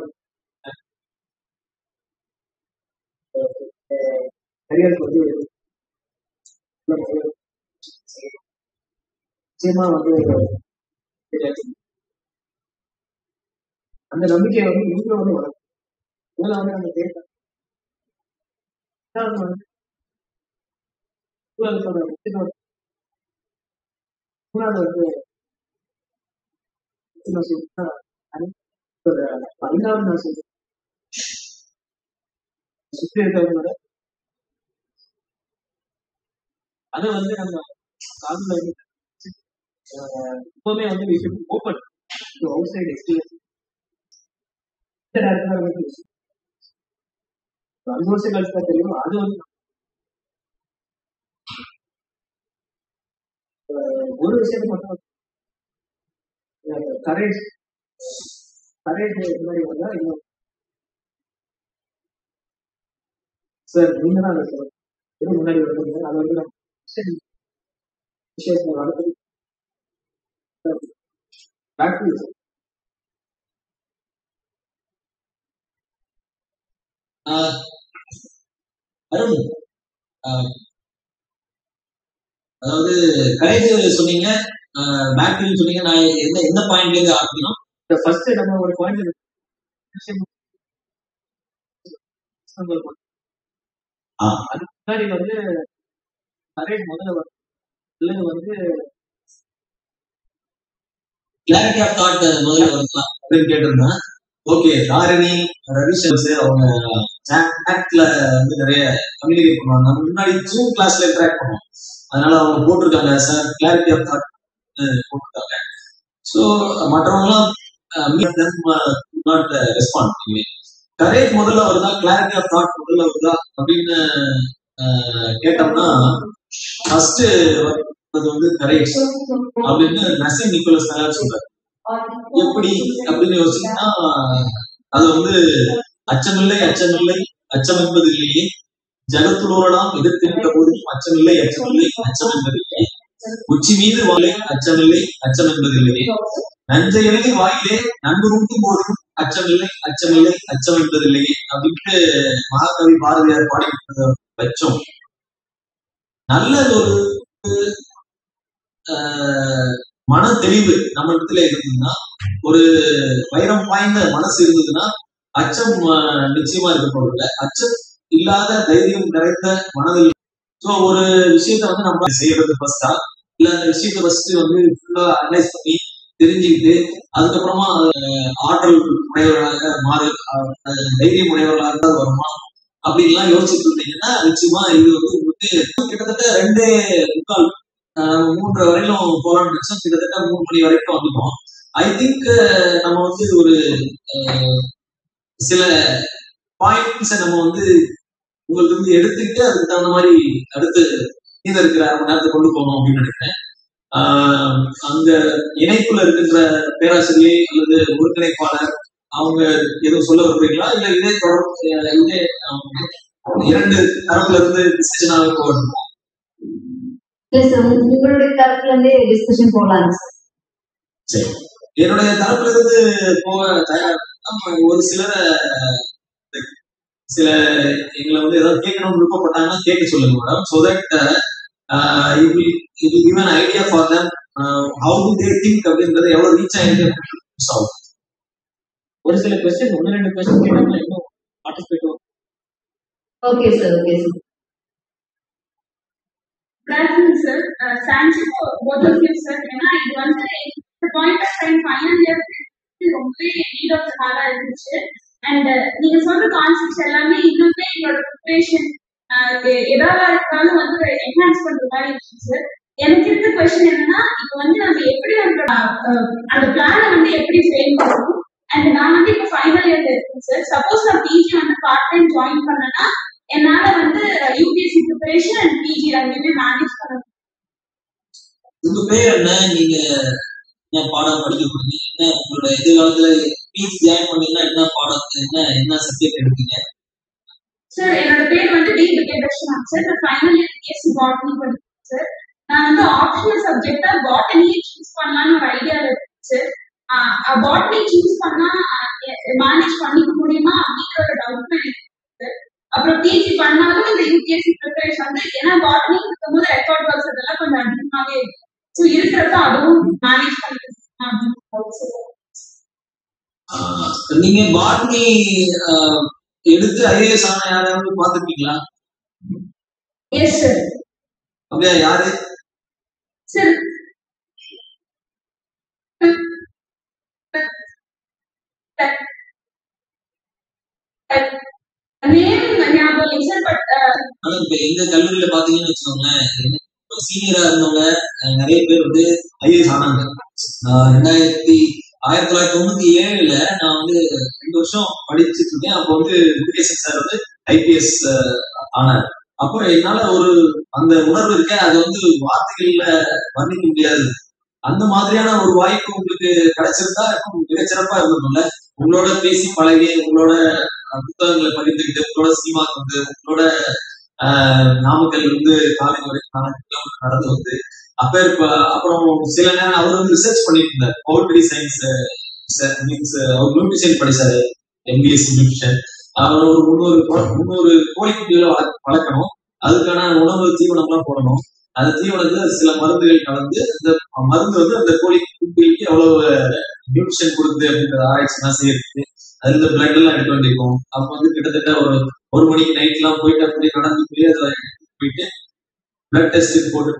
கரியருக்கு வந்து நல்ல முறையில் நிச்சயமா வந்து அந்த நம்பிக்கை வந்து இங்க வந்து வரும் முதல்ல வந்து அந்த கேட்க வந்து சூழலுக்கான முக்கியத்துவம் மூணாவது வந்து நான் சொல்றேன் ஒரு பதினாறு நான் சொல்றேன் சுற்றி இருக்கிறவங்களோட அதை வந்து நம்ம காதுல வந்து அஹ், எப்பவுமே வந்து we should open to outside experience இந்த நேரத்துல வந்து ஒரு அஞ்சு வருஷம் கழிச்சு தான் தெரியும் அது வந்து அஹ், ஒரு விஷயத்தை மட்டும் கரேஜ் கரேஜ் இந்த மாதிரி வந்தா இன்னும் சார் நீங்க தான் அதை சொல்லணும் எதுவும் முன்னாடி வருவீங்க அது வந்து நம்ம சரி, விஷயத்துல அடுத்தது பேக் டு ஆஹ் அருண் ஆஹ் அதாவது கரேஜ் சொன்னீங்க பேக்டரி சொன்னீங்க நான் எந்த எந்த பாயிண்ட்ல இருந்து ஆரம்பிக்கணும் இந்த ஃபர்ஸ்ட் நம்ம ஒரு பாயிண்ட் ஆ. அதுக்கு முன்னாடி வந்து கரேஜ் முதல்ல வரும் அல்லது வந்து கிளாரிட்டி ஆஃப் தாட் முதல்ல வரலாம் அப்படின்னு கேட்டிருந்தேன் ஓகே தாரிணி ரவிசன்ஸ் அவங்க சாட்ல வந்து நிறைய கம்யூனிகேட் பண்ணுவாங்க நம்ம முன்னாடி ஜூம் கிளாஸ்ல இன்டராக்ட் பண்ணுவோம் அதனால அவங்க போட்டிருக்காங்க சார் கிளாரிட்டி ஆஃப் தாட் போட்டிருக்காங்க ஸோ மற்றவங்கலாம் நாட் ரெஸ்பாண்ட் கரேஜ் முதல்ல வருதா கிளாரிட்டி ஆஃப் தாட் முதல்ல வருதா அப்படின்னு அஹ், கேட்டோம்னா ஃபர்ஸ்ட் அது வந்து கரேஜ் அப்படின்னு நசீம் நிக்கோலஸ் தயார் சொல்றாரு எப்படி அப்படின்னு யோசிச்சீங்கன்னா அது வந்து அச்சமில்லை அச்சமில்லை அச்சம் என்பது இல்லையே ஜகத்துள்ளோரெல்லாம் எதிர்த்திருந்த போதிலும் அச்சமில்லை அச்சமில்லை அச்சம் என்பதில்லை உச்சி மீது வாழை அச்சமில்லை அச்சம் என்பதில்லையே நஞ்சை எழுதி வாயிலே நன்கு உண்டும் போதும் அச்சமில்லை அச்சமில்லை அச்சம் என்பதில்லையே அப்படின்ட்டு மகாகவி பாரதியார் பாடி வச்சோம் நல்ல ஒரு ஆஹ், மன தெளிவு நம்ம இடத்துல இருந்ததுன்னா ஒரு வைரம் பாய்ந்த மனசு இருந்ததுன்னா அச்சம் ஆஹ், நிச்சயமா இருக்க போறதில்ல அச்சம் இல்லாத தைரியம் நிறைந்த மனதில் ஸோ ஒரு விஷயத்த வந்து நம்ம செய்யறது ஃபர்ஸ்டா இல்ல அந்த விஷயத்த ஃபர்ஸ்ட் வந்து ஃபுல்லா அனலைஸ் பண்ணி தெரிஞ்சுக்கிட்டு அதுக்கப்புறமா அஹ், ஆற்றல் உடையவர்களாக மாறு அஹ், தைரியம் உடையவர்களாக தான் வருமா அப்படின்லாம் யோசிச்சுட்டு இருந்தீங்கன்னா நிச்சயமா இது வந்து உங்களுக்கு கிட்டத்தட்ட ரெண்டே முக்கால் அஹ், மூன்று வரையிலும் போராட்டம் நினைச்சோம் கிட்டத்தட்ட மூணு மணி வரைக்கும் வந்துட்டோம் ஐ திங்க் நம்ம வந்து ஒரு அஹ், சில பாயிண்ட்ஸை நம்ம வந்து உங்களுக்கு வந்து எடுத்துக்கிட்டு அதுக்கு தகுந்த மாதிரி அடுத்து மீத இருக்கிற அரை மணி நேரத்தை கொண்டு போகணும் அப்படின்னு நினைக்கிறேன் ஆஹ் அந்த இணைப்புல இருக்கின்ற பேராசிரியை அல்லது ஒருங்கிணைப்பாளர் அவங்க எதுவும் சொல்ல விரும்புறீங்களா இல்ல இதே தொடர்பு அஹ் இதே ஆஹ் இரண்டு தரப்புல இருந்து டிசிஷனாக போகணும் இல்ல சார் உங்களுடைய தரப்புல இருந்தே டிஸ்கஷன் போகலாம் சார் சரி என்னுடைய தரப்புல இருந்து போக தயார் நம்ம ஒரு சிலரை சில எங்களை வந்து ஏதாவது கேட்கணும்னு விருப்பப்பட்டாங்கன்னா கேட்க சொல்லுங்க மேடம் ஸோ தட் இது இது given idea for them how to they think அப்படின்றது எவ்வளவு ரீச் ஆயிருக்கு ஆகும் ஒரு சில கொஸ்டின் ஒன்று ரெண்டு கொஸ்டின் கேட்டாங்கன்னா இன்னும் participate okay sir okay sir Good afternoon, sir. Uh, thank you for both of you, sir. ஏன்னா இது வந்து இந்த point of time final year ரொம்பவே நீட் ஆஃப் ஹாரா இருந்துச்சு அண்ட் நீங்க சொல்ற கான்செப்ட்ஸ் எல்லாமே இன்னுமே எங்களோட ப்ரிப்பரேஷன் எதாவது இருந்தாலும் வந்து என்ஹான்ஸ் பண்ற மாதிரி இருந்துச்சு சார் எனக்கு இருக்க கொஸ்டின் என்னன்னா இப்போ வந்து நம்ம எப்படி அந்த அஹ், அந்த பிளானை வந்து எப்படி ஃப்ரேம் பண்ணணும் அண்ட் நான் வந்து இப்போ ஃபைனல் இயர்ல இருக்கேன் சார் சப்போஸ் நான் பிஜி வந்து பார்ட் டைம் ஜாயின் பண்ணேன்னா என்னால வந்து யூபிஎஸ்சி ப்ரிப்பரேஷன் அண்ட் பிஜி ரெண்டுமே மேனேஜ் பண்ண முடியும். உங்க பேர் என்ன நீங்க என்ன பாடம் படிக்க போறீங்க என்ன உங்களோட எதிர்காலத்துல பிஜி ஜாயின் பண்ணீங்கன்னா என்ன பாடம் என்ன என்ன சப்ஜெக்ட் எடுப்பீங்க சார் என்னோட பேர் வந்து டி விஜயதர்ஷனா சார் நான் ஃபைனல் இயர் பிஎஸ்சி பாட்னி படிக்கிறேன் சார் நான் வந்து ஆப்ஷனல் சப்ஜெக்டா பாட்டனியே சூஸ் பண்ணலாம்னு ஒரு ஐடியால இருக்கு சார் பாட்டனி சூஸ் பண்ணா மேனேஜ் பண்ணிக்க முடியுமா அப்படிங்கிற ஒரு டவுட் எனக்கு சார் அப்புறம் பிஜி பண்ணாலும் இந்த யூபிஎஸ்சி ப்ரிப்பரேஷன் வந்து ஏன்னா பாட்டனி இருக்கும்போது ரெக்கார்ட் ஒர்க்ஸ் இதெல்லாம் கொஞ்சம் அதிகமாகவே இருக்கு ஸோ இருக்கிறப்ப அதுவும் மேனேஜ் பண்ணிக்கலாம் அப்படின்னு doubt sir. ஆஹ் நீங்க பாட்னி ஆஹ் எடுத்து ஐஏஎஸ் ஆன யாராவது பார்த்துருக்கீங்களா எஸ் சார் அப்படியா யாரு சார் நேம் ஞாபகம் இல்லை சார் பட் ஆனா இப்ப எங்க கல்லூரியில பாத்தீங்கன்னு வச்சுக்கோங்களேன் சீனியரா இருந்தவங்க அஹ், நிறைய பேர் வந்து ஐஏஎஸ் ஆனாங்க நான் ரெண்டாயிரத்தி ஆயிரத்தி தொள்ளாயிரத்தி தொண்ணூத்தி ஏழுல நான் வந்து ரெண்டு வருஷம் படிச்சுட்டு இருக்கேன் அப்போ வந்து முருகேசன் சார் வந்து ஐபிஎஸ் ஆனார் அப்போ என்னால ஒரு அந்த உணர்வு இருக்க அது வந்து வார்த்தைகள்ல வர்ணிக்க முடியாது அந்த மாதிரியான ஒரு வாய்ப்பு உங்களுக்கு கிடைச்சிருந்தா இன்னும் மிகச்சிறப்பா இருந்திருக்கும்ல உங்களோட பேசி பழகி உங்களோட அஹ், புத்தகங்களை படித்துக்கிட்டு உங்களோட சினிமாக்கு வந்து உங்களோட ஆஹ், நாமக்கல் வந்து காலேஜ் வரைக்கும் நாலு கிலோமீட்டர் நடந்து வந்து அப்ப இப்ப அப்புறம் சில நேரம் அவர் வந்து ரிசர்ச் பண்ணிட்டு இருந்தார் பவுல்ட்ரி சயின்ஸ் மீன்ஸ் அவர் நியூட்ரிஷன் படிச்சாரு எம்பிஎஸ் நியூட்ரிஷன் அவர் ஒரு முந்நூறு கோ- முந்நூறு கோழிக்குட்டிகளை வளர்க்க- வளர்க்கணும் அதுக்கான உணவு தீவனம்லாம் போடணும் அந்த தீவனத்துல சில மருந்துகள் கலந்து அந்த மருந்து வந்து அந்த கோழி குட்டிக்கு எவ்வளவு நியூட்ரிஷன் கொடுக்குது அப்படிங்கிற ஆராய்ச்சிலாம் செய்யறதுக்கு அதுல இருந்து பிளட் எல்லாம் எடுக்க வேண்டியிருக்கும் அப்ப வந்து கிட்டத்தட்ட ஒரு ஒரு மணிக்கு நைட் எல்லாம் போயிட்டு அப்படியே நடந்து போய் அதுல எடுத்துட்டு போயிட்டு பிளட் டெஸ்ட் போட்டு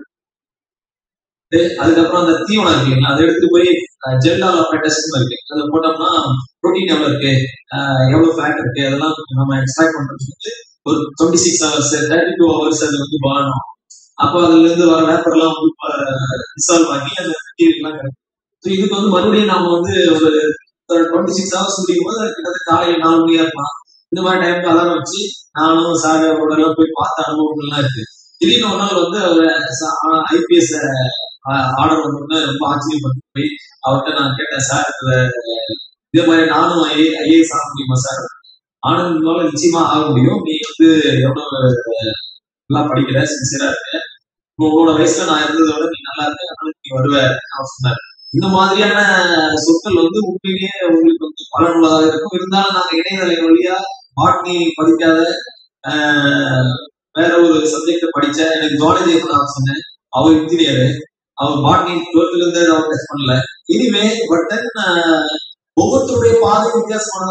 அதுக்கப்புறம் அந்த தீவனம் இருக்கு இல்லைங்களா அதை எடுத்துட்டு போய் ஜெல்டால் டெஸ்ட் இருக்கு அதை போட்டோம்னா ப்ரோட்டீன் எவ்வளவு இருக்கு அஹ் எவ்வளவு ஃபேட் இருக்கு அதெல்லாம் நம்ம எக்ஸ்ட்ராக்ட் பண்றது வந்து ஒரு twenty six hours thirty two hours அது வந்து வாழணும் அப்போ அதுல இருந்து வர வேப்பர் எல்லாம் வந்து டிசால்வ் ஆகி அந்த மெட்டீரியல் எல்லாம் கிடைக்கும் ஸோ இதுக்கு வந்து மறுபடியும் நாம வந்து ஒரு டுவெண்ட்டி சிக்ஸ் ஹவர்ஸ் முடியும் போது அது கிட்டத்தட்ட காலையில நாலு மணியா இருக்கலாம் இந்த மாதிரி டைம்க்கு அலாரம் வச்சு நானும் சார் அவரோட எல்லாம் போய் பார்த்த அனுபவங்கள்லாம் இருக்கு திடீர்னு ஒரு நாள் வந்து அவர் ஐபிஎஸ் ஆர்டர் வந்து ரொம்ப ஆச்சரியப்பட்டு போய் அவர்கிட்ட நான் கேட்டேன் சார் இதே மாதிரி நானும் ஐஏ ஐஏஎஸ் ஆக முடியுமா சார் ஆனந்தால நிச்சயமா ஆக முடியும் நீ வந்து எவ்வளவு நல்லா படிக்கிற சின்சியரா இருக்க உங்களோட வயசுல நான் இருந்ததை விட நீ நல்லா இருக்க அதனால நீ வருவ அவர் சொன்னார் இந்த மாதிரியான சொற்கள் வந்து உண்மையிலேயே உங்களுக்கு வந்து பலனுள்ளதாக இருக்கும் இருந்தாலும் நாங்க இணையதள வழியா பாட்னி படிக்காத ஆஹ், வேற ஒரு சப்ஜெக்ட் படிச்ச எனக்கு ஜுவாலஜி நான் சொன்னேன் அவர் இன்ஜினியர் அவர் பாட்னி டுவெல்த்ல இருந்து அவர் டெஸ்ட் பண்ணல இனிமே பட் தென் ஒவ்வொருத்தருடைய பாதை வித்தியாசமானதா இருக்கு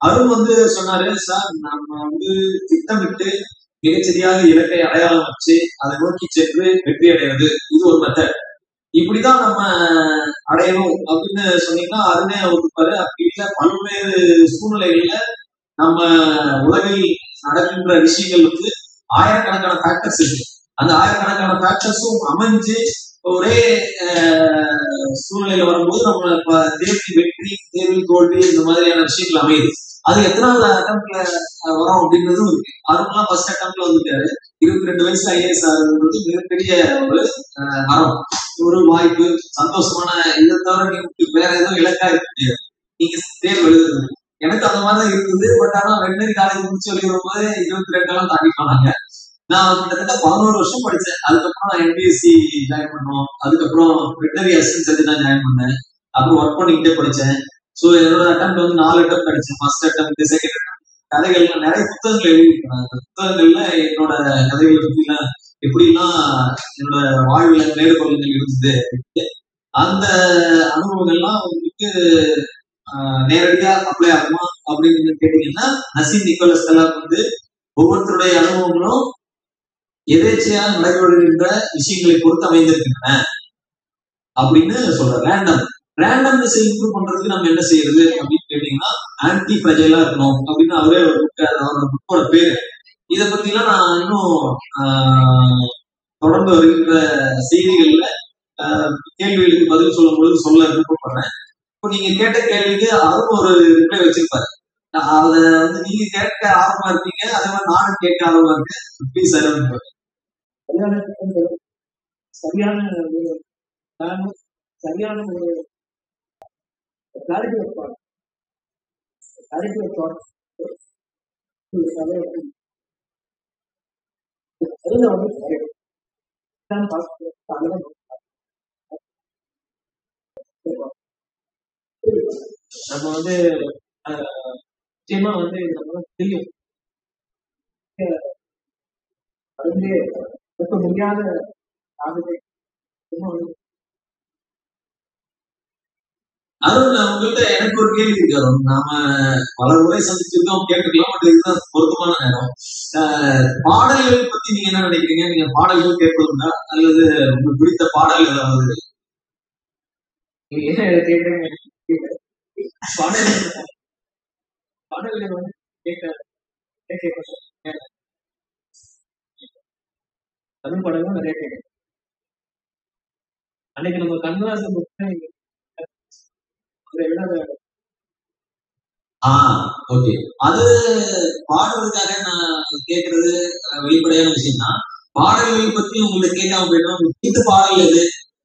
அருண் வந்து சொன்னாரு சார் நம்ம வந்து திட்டமிட்டு மிகச்சரியாக இலக்கை அடையாளம் வச்சு அதை நோக்கி சென்று வெற்றி அடைவது இது ஒரு மெத்தட் இப்படிதான் நம்ம அடையணும் அப்படின்னு சொன்னீங்கன்னா அருணே ஒத்துப்பாரு அப்படி இல்ல பல்வேறு சூழ்நிலைகள்ல நம்ம உலகில் நடக்கின்ற விஷயங்கள் வந்து ஆயிரக்கணக்கான ஃபேக்டர்ஸ் இருக்கு அந்த ஆயிரக்கணக்கான ஃபேக்டர்ஸும் அமைஞ்சு ஒரே அஹ், சூழ்நிலையில வரும்போது நம்ம இப்ப தேர்வில் வெற்றி தேர்வில் தோல்வி இந்த மாதிரியான விஷயங்கள் அமையுது அது எத்தனாவது அட்டம்ப்ட்ல வரும் அப்படின்றதும் இருக்கு அருண்லாம் ஃபர்ஸ்ட் அட்டம்ப்ட்ல வந்துட்டாரு இருபத்தி ரெண்டு வயசுல ஐஏஎஸ் ஆகுறது மிகப்பெரிய ஒரு அஹ், வரம் ஒரு வாய்ப்பு சந்தோஷமான இதை தவிர நீங்க வேற எதுவும் இலக்கா இருக்க முடியாது நீங்க தேர்வு எழுதுறது எனக்கு அந்த மாதிரி தான் இருந்தது பட் ஆனா வெட்டனரி காலேஜ் முடிச்சு வெளியே வரும்போது இருபத்தி ரெண்டெல்லாம் தாண்டி போனாங்க நான் கிட்டத்தட்ட பதினோரு வருஷம் படிச்சேன் அதுக்கப்புறம் நான் எம்பிஎஸ்சி ஜாயின் பண்ணோம் அதுக்கப்புறம் வெட்டனரி அசிஸ்டன்ட் சர்ஜன் தான் ஜாயின் பண்ணேன் அப்புறம் ஒர்க் பண்ணிக்கிட்டே படிச்சேன் ஸோ என்னோட அட்டம் வந்து நாலு அட்டம் படிச்சேன் ஃபர்ஸ்ட் அட்டம் செகண்ட் அட்டம் கதைகள் நிறைய புத்தகங்கள் எழுதியிருக்கேன் அந்த புத்தகங்கள்ல என்னோட கதைகளை பத்திலாம் எப்படிலாம் என்னோட வாழ்வுல நேர்கொள்ளுங்கள் இருந்தது அப்படின்ட்டு. அந்த அனுபவங்கள்லாம் உங்களுக்கு ஆஹ், நேரடியா அப்ளை ஆகுமா அப்படின்னு கேட்டீங்கன்னா நசீம் நிக்கோலஸ் கலாம் வந்து ஒவ்வொருத்தருடைய அனுபவங்களும் எதேச்சையா நடைபெறுகின்ற விஷயங்களை பொறுத்து அமைந்திருக்கின்றன அப்படின்னு சொல்ற ரேண்டம் ரேண்டம்னஸ் இம்ப்ரூவ் பண்றதுக்கு நம்ம என்ன செய்யறது அப்படின்னு கேட்டீங்கன்னா ஆன்டி ஃப்ரஜைலா இருக்கணும் அப்படின்னு அவரே ஒரு book- அவரோட புக்கோட பேரு இத பத்தி எல்லாம் நான் இன்னும் ஆஹ், தொடர்ந்து வருகின்ற செய்திகள்ல ஆஹ், கேள்விகளுக்கு பதில் சொல்லும் பொழுது சொல்ல விருப்பப்படுறேன் இப்போ நீங்க கேட்ட கேள்விக்கு அதுவும் ஒரு ரிப்ளை வச்சிருப்பாரு அத வந்து நீங்க கேட்க ஆர்வமா இருக்கீங்க அதே மாதிரி நானும் கேட்க ஆர்வமா இருக்கேன் ப்ளீஸ் அரவிந்த் சரியான திட்டங்கள், சரியான ஒரு plan, சரியான ஒரு clarity of thought clarity of thought அதுல வந்து correct. தான் பார்த்து அதுதான் நம்ம வந்து அஹ், நிச்சயமா வந்து இது நம்ம தெரியும் அது வந்து இருக்க முடியாத சாதனை இன்னும் வந்து அருண் உங்கள்கிட்ட எனக்கு ஒரு கேள்வி இருக்கு அருண் நாம பல முறை சந்திச்சிருக்கோம் கேட்டுக்கலாம் பட் இதுதான் பொருத்தமான நேரம் ஆஹ் பாடல்கள் பத்தி நீங்க என்ன நினைக்கிறீங்க நீங்க பாடல்கள் கேட்பதுண்டா அல்லது உங்களுக்கு பிடித்த பாடல் ஏதாவது நீங்க என்ன கேட்கறீங்க எனக்கு தெரியல. பாடல்கள் பாடல்கள் வந்து கேட்க கேட்க கேட்க தமிழ் பாடல்கள் நிறைய கேட்க அன்னைக்கு நம்ம கண்ணதாசன் புக் அதை விட அதை ஆ ஓகே அது பாடுறதுக்காக நான் கேட்கறது அஹ், வெளிப்படையான விஷயம் தான் பாடல்கள் பத்தி உங்களுக்கு கேட்காம போயிடும் உங்களுக்கு பிடித்த பாடல் எது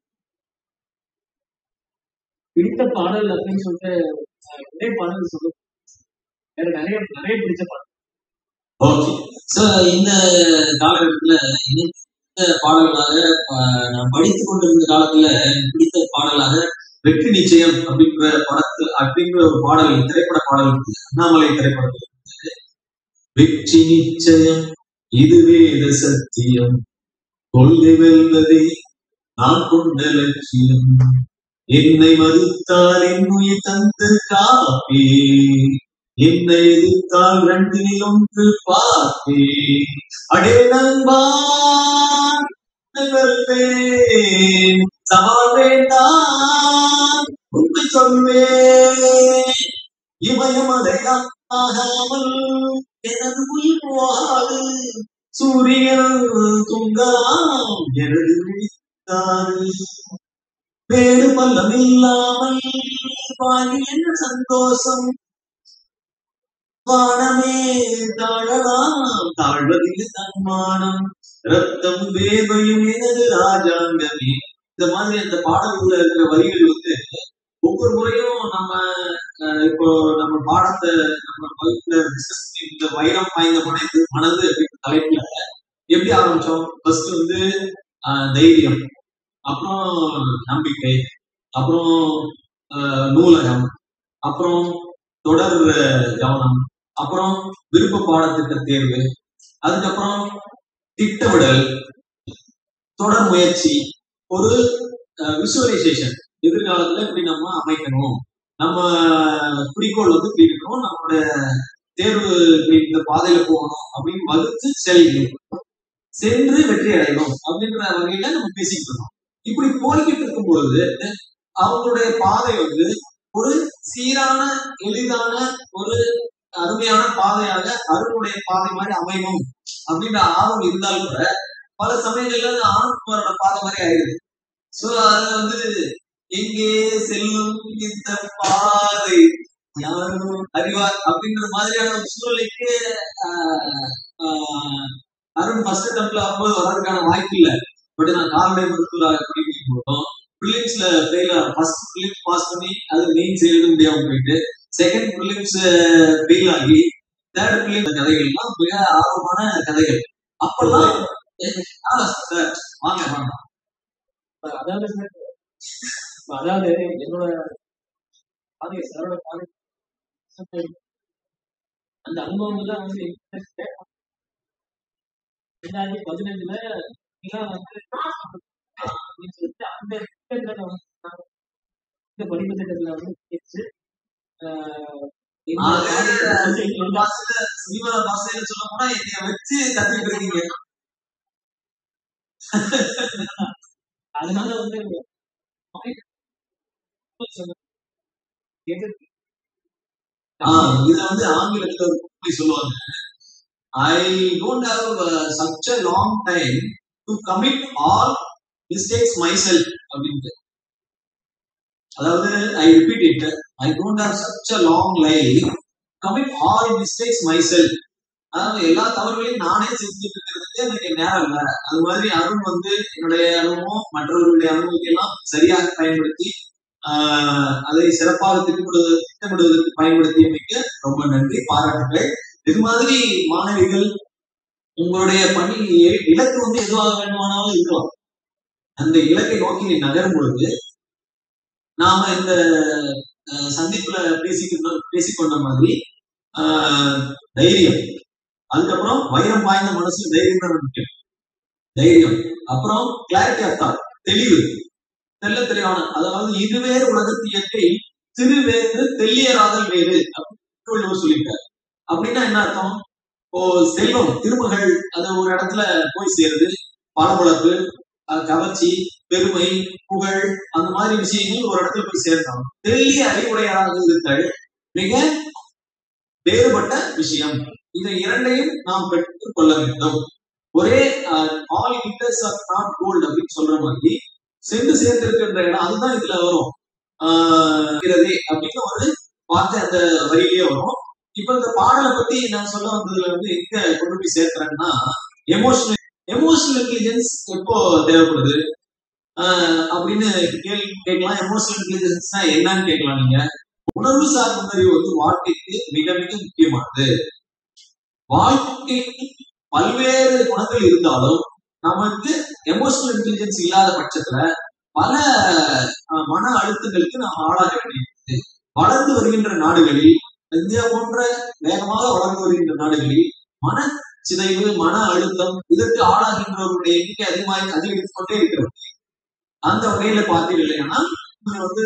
பிடித்த பாடல் அப்படின்னு சொல்லிட்டு அஹ், ஒரே பாடல் சொல்ல வேற நிறைய நிறைய பிடிச்ச பாடல் ஓகே சோ இந்த காலகட்டத்துல இந்த பாடல்களாக ஆஹ், நான் படித்துக் கொண்டிருந்த காலத்துல எனக்கு பிடித்த பாடலாக வெற்றி நிச்சயம் அப்படின்ற படத்து அப்படின்ற ஒரு பாடல் திரைப்பட பாடல் இருக்கு அண்ணாமலை திரைப்படத்தில் இருக்கு. வெற்றி நிச்சயம் இது வேத சத்தியம் கொள்கை வெல்வதே நான் கொண்ட லட்சியம் என்னை மறுத்தால் என் உயிர் தந்து காப்பே என்னை எதிர்த்தால் ரெண்டில் ஒன்று பார்ப்பே அடே நண்பா வெல்வேன் சவால் வேண்டாம் உண்மை சொல்வேன் இமயம் அடையாமல் எனது உயிர் போகாது சூரியன் துங்காம் எனது விழித்தாது வேறு பல்லம் இல்லாமல் வானில் என்ன சந்தோஷம் வானமே தாழலாம் தாழ்வதில் தன்மானம் ரத்தம் வேவையும் எனது ராஜாங்கமே இந்த மாதிரி அந்த பாடல்கள்ல இருக்கிற வரிகள் வந்து ஒவ்வொரு முறையும் நம்ம அஹ், இப்போ நம்ம பாடத்தை நம்ம வகுப்புல discuss பண்ணி இந்த வைரம் வாய்ந்த மனது மனது அப்படின்ற தலைப்புல எப்படி ஆரம்பிச்சோம் ஃபர்ஸ்ட் வந்து அஹ், தைரியம் அப்புறம் நம்பிக்கை அப்புறம் அஹ், நூலகம் அப்புறம் தொடர் அஹ், கவனம் அப்புறம் விருப்ப பாடத்திட்ட தேர்வு அதுக்கப்புறம் திட்டமிடல் தொடர் முயற்சி ஒரு விசுவலைசேஷன் எதிர்காலத்துல இப்படி நம்ம அமைக்கணும் நம்ம குறிக்கோள் வந்து இப்படி இருக்கணும் நம்மளோட தேர்வு இப்படி இந்த பாதையில போகணும் அப்படின்னு வகுத்து செயல்கள் சென்று வெற்றி அடையணும் அப்படின்ற வகையில நம்ம பேசிக்கிட்டு இருக்கோம் இப்படி போய்கிட்டு இருக்கும்போது அவங்களுடைய பாதை வந்து ஒரு சீரான எளிதான ஒரு அருமையான பாதையாக அருணுடைய பாதை மாதிரி அமையணும் அப்படின்ற ஆர்வம் இருந்தாலும் கூட பல சமயங்கள்ல அது ஆனந்த்குமாரோட பாதை மாதிரி ஆயிடுது சோ அது வந்து எங்கே செல்லும் இந்த பாதை யாரும் அறிவார் அப்படின்ற மாதிரியான ஒரு சூழ்நிலைக்கு ஆஹ், ஆஹ், அருண் ஃபர்ஸ்ட் அட்டம்ப்ட்ல வரும்போது வர்றதுக்கான வாய்ப்பு இல்லை பட் நான் கால்நடை மருத்துவராக படிக்கும் போதும் பிலிம்ஸ்ல ஃபெயில் ஃபர்ஸ்ட் பிலிம்ஸ் பாஸ் பண்ணி அது மெயின்ஸ் எழுத முடியாம போயிட்டு செகண்ட் பிலிம்ஸ் ஃபெயில் ஆகி தேர்ட் பிலிம் கதைகள்லாம் மிக ஆர்வமான கதைகள் அப்பெல்லாம் ஆ, சார் வாங்க வாங்க அதாவது sir, இப்ப அதாவது என்னோட பாதை சாரோட பாதை அந்த அனுபவம் தான் வந்து interest. ரெண்டாயிரத்தி பதினஞ்சுல இதெல்லாம் வந்து அப்படின்னு சொல்லிட்டு அந்த திட்டத்துல நான் வந்து நான் இந்த படிப்பு திட்டத்துல வந்து கேட்டு ஆக, ஒரு பாஷையில சினிமா பாஷையில சொல்ல போனா என்னைய வச்சு கத்துக்கிட்டு இருக்கீங்க அதனால வந்து கேட்டு ஆ, இத வந்து ஆங்கிலத்துல ஒரு கூட்டி சொல்லுவாங்க I don't have such a long time to commit all mistakes myself அப்படின்ட்டு அதாவது I repeat it I don't have such a long life commit all mistakes myself அதாவது எல்லா தவறுகளையும் நானே செஞ்சுட்டு இருக்கிறதுக்கு எனக்கு நேரம் இல்லை அது மாதிரி அருண் வந்து என்னுடைய அனுபவம் மற்றவர்களுடைய அனுபவத்தை எல்லாம் சரியாக பயன்படுத்தி ஆஹ், அதை சிறப்பாக திட்டமிடுவது திட்டமிடுவதற்கு பயன்படுத்தியமைக்கு ரொம்ப நன்றி பாராட்டுகள் இது மாதிரி மாணவிகள் உங்களுடைய பணி இலக்கு வந்து எதுவாக வேண்டுமானாலும் இருக்கலாம் அந்த இலக்கை நோக்கி நீ நகரும் பொழுது நாம இந்த அஹ், சந்திப்புல பேசிக்கிட்ட பேசிக்கொண்ட மாதிரி ஆஹ், தைரியம் அதுக்கப்புறம் வைரம் பாய்ந்த மனசு தைரியம் தான் முக்கியம் தைரியம் அப்புறம் கிளாரிட்டி ஆஃப் தாட் தெளிவு தெல்ல தெளிவான அதாவது இதுவேறு உலகத்து இயற்கை திருவேறு தெல்லியராதல் வேறு அப்படின்னு திருவள்ளுவர் சொல்லியிருக்காரு அப்படின்னா என்ன அர்த்தம் இப்போ செல்வம் திருமகள் அது ஒரு இடத்துல போய் சேருது பளபளப்பு அஹ், கவர்ச்சி பெருமை புகழ் அந்த மாதிரி விஷயங்கள் ஒரு இடத்துல போய் சேர்ந்தாங்க தெல்லிய அறிவுடையராக இருத்தல் மிக வேறுபட்ட விஷயம் இதை இரண்டையும் நாம் பெற்றுக் கொள்ள வேண்டும் ஒரே ஆல் இன்டர்ஸ் ஆர் நாட் கோல்டு அப்படின்னு சொல்ற மாதிரி சென்று சேர்ந்திருக்கின்ற இடம் அதுதான் இதுல வரும் ஆஹ் இருக்கிறதே அப்படின்னு ஒரு வார்த்தை அந்த வரியிலேயே வரும் இப்ப இந்த பாடலை பத்தி நான் சொல்ல வந்ததுல வந்து எங்க கொண்டு போய் சேர்க்கிறேன்னா எமோஷனல் எமோஷனல் இன்டெலிஜென்ஸ் எப்போ தேவைப்படுது ஆஹ் அப்படின்னு கேள்வி கேட்கலாம் எமோஷனல் இன்டெலிஜென்ஸ்னா என்னன்னு கேட்கலாம் நீங்க உணர்வு சார்ந்த அறிவு வந்து வாழ்க்கைக்கு மிக மிக முக்கியமானது வாழ்க்கைக்கு பல்வேறு குணங்கள் இருந்தாலும் நமக்கு எமோஷனல் இன்டெலிஜென்ஸ் இல்லாத பட்சத்துல பல அஹ், மன அழுத்தங்களுக்கு நாம் ஆளாக வேண்டியிருக்கிறது வளர்ந்து வருகின்ற நாடுகளில் இந்தியா போன்ற வேகமாக வளர்ந்து வருகின்ற நாடுகளில் மன சிதைவு மன அழுத்தம் இதற்கு ஆளாகின்றவர்களுடைய எண்ணிக்கை அதிகமாக அதிகரித்துக் கொண்டே இருக்கிறது அந்த வகையில பார்த்தீங்கன்னா இது வந்து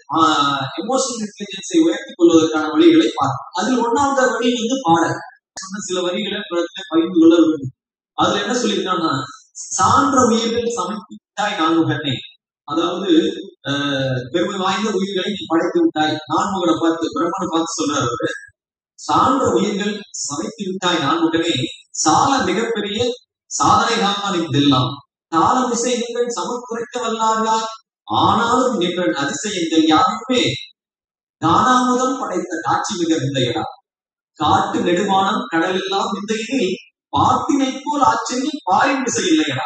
எமோஷனல் இன்டெலிஜென்ஸை உயர்த்திக் கொள்வதற்கான வழிகளை பார்க்கணும் அதில் ஒன்னாவது வழி வந்து பாடல் சொன்ன சில வரிகளை உங்களிடத்துல பகிர்ந்து கொள்ள வேண்டும் அதுல என்ன சொல்லியிருக்காங்கன்னா சான்ற உயிர்கள் சமைத்தாய் நான்முகனே அதாவது அஹ், பெருமை வாய்ந்த உயிர்களை நீ படைத்து விட்டாய் நான்முகனை பார்த்து பிரம்மனை பார்த்து சொல்றாரு அவரு சான்ற உயிர்கள் சமைத்து விட்டாய் நான்முகனே சால மிகப்பெரிய சாதனை தான் இதெல்லாம் காலம் இசைகள் சமக்குறைக்க வல்லார்களா ஆனாலும் நின்ற அதிசயங்கள் யாருமே தானாமுதம் படைத்த காட்சி மிக விந்தையடா காட்டு நெடுவானம் கடல் எல்லாம் விந்தையில் பாட்டினை போல் ஆச்சரியம் பாரின் திசை இல்லையடா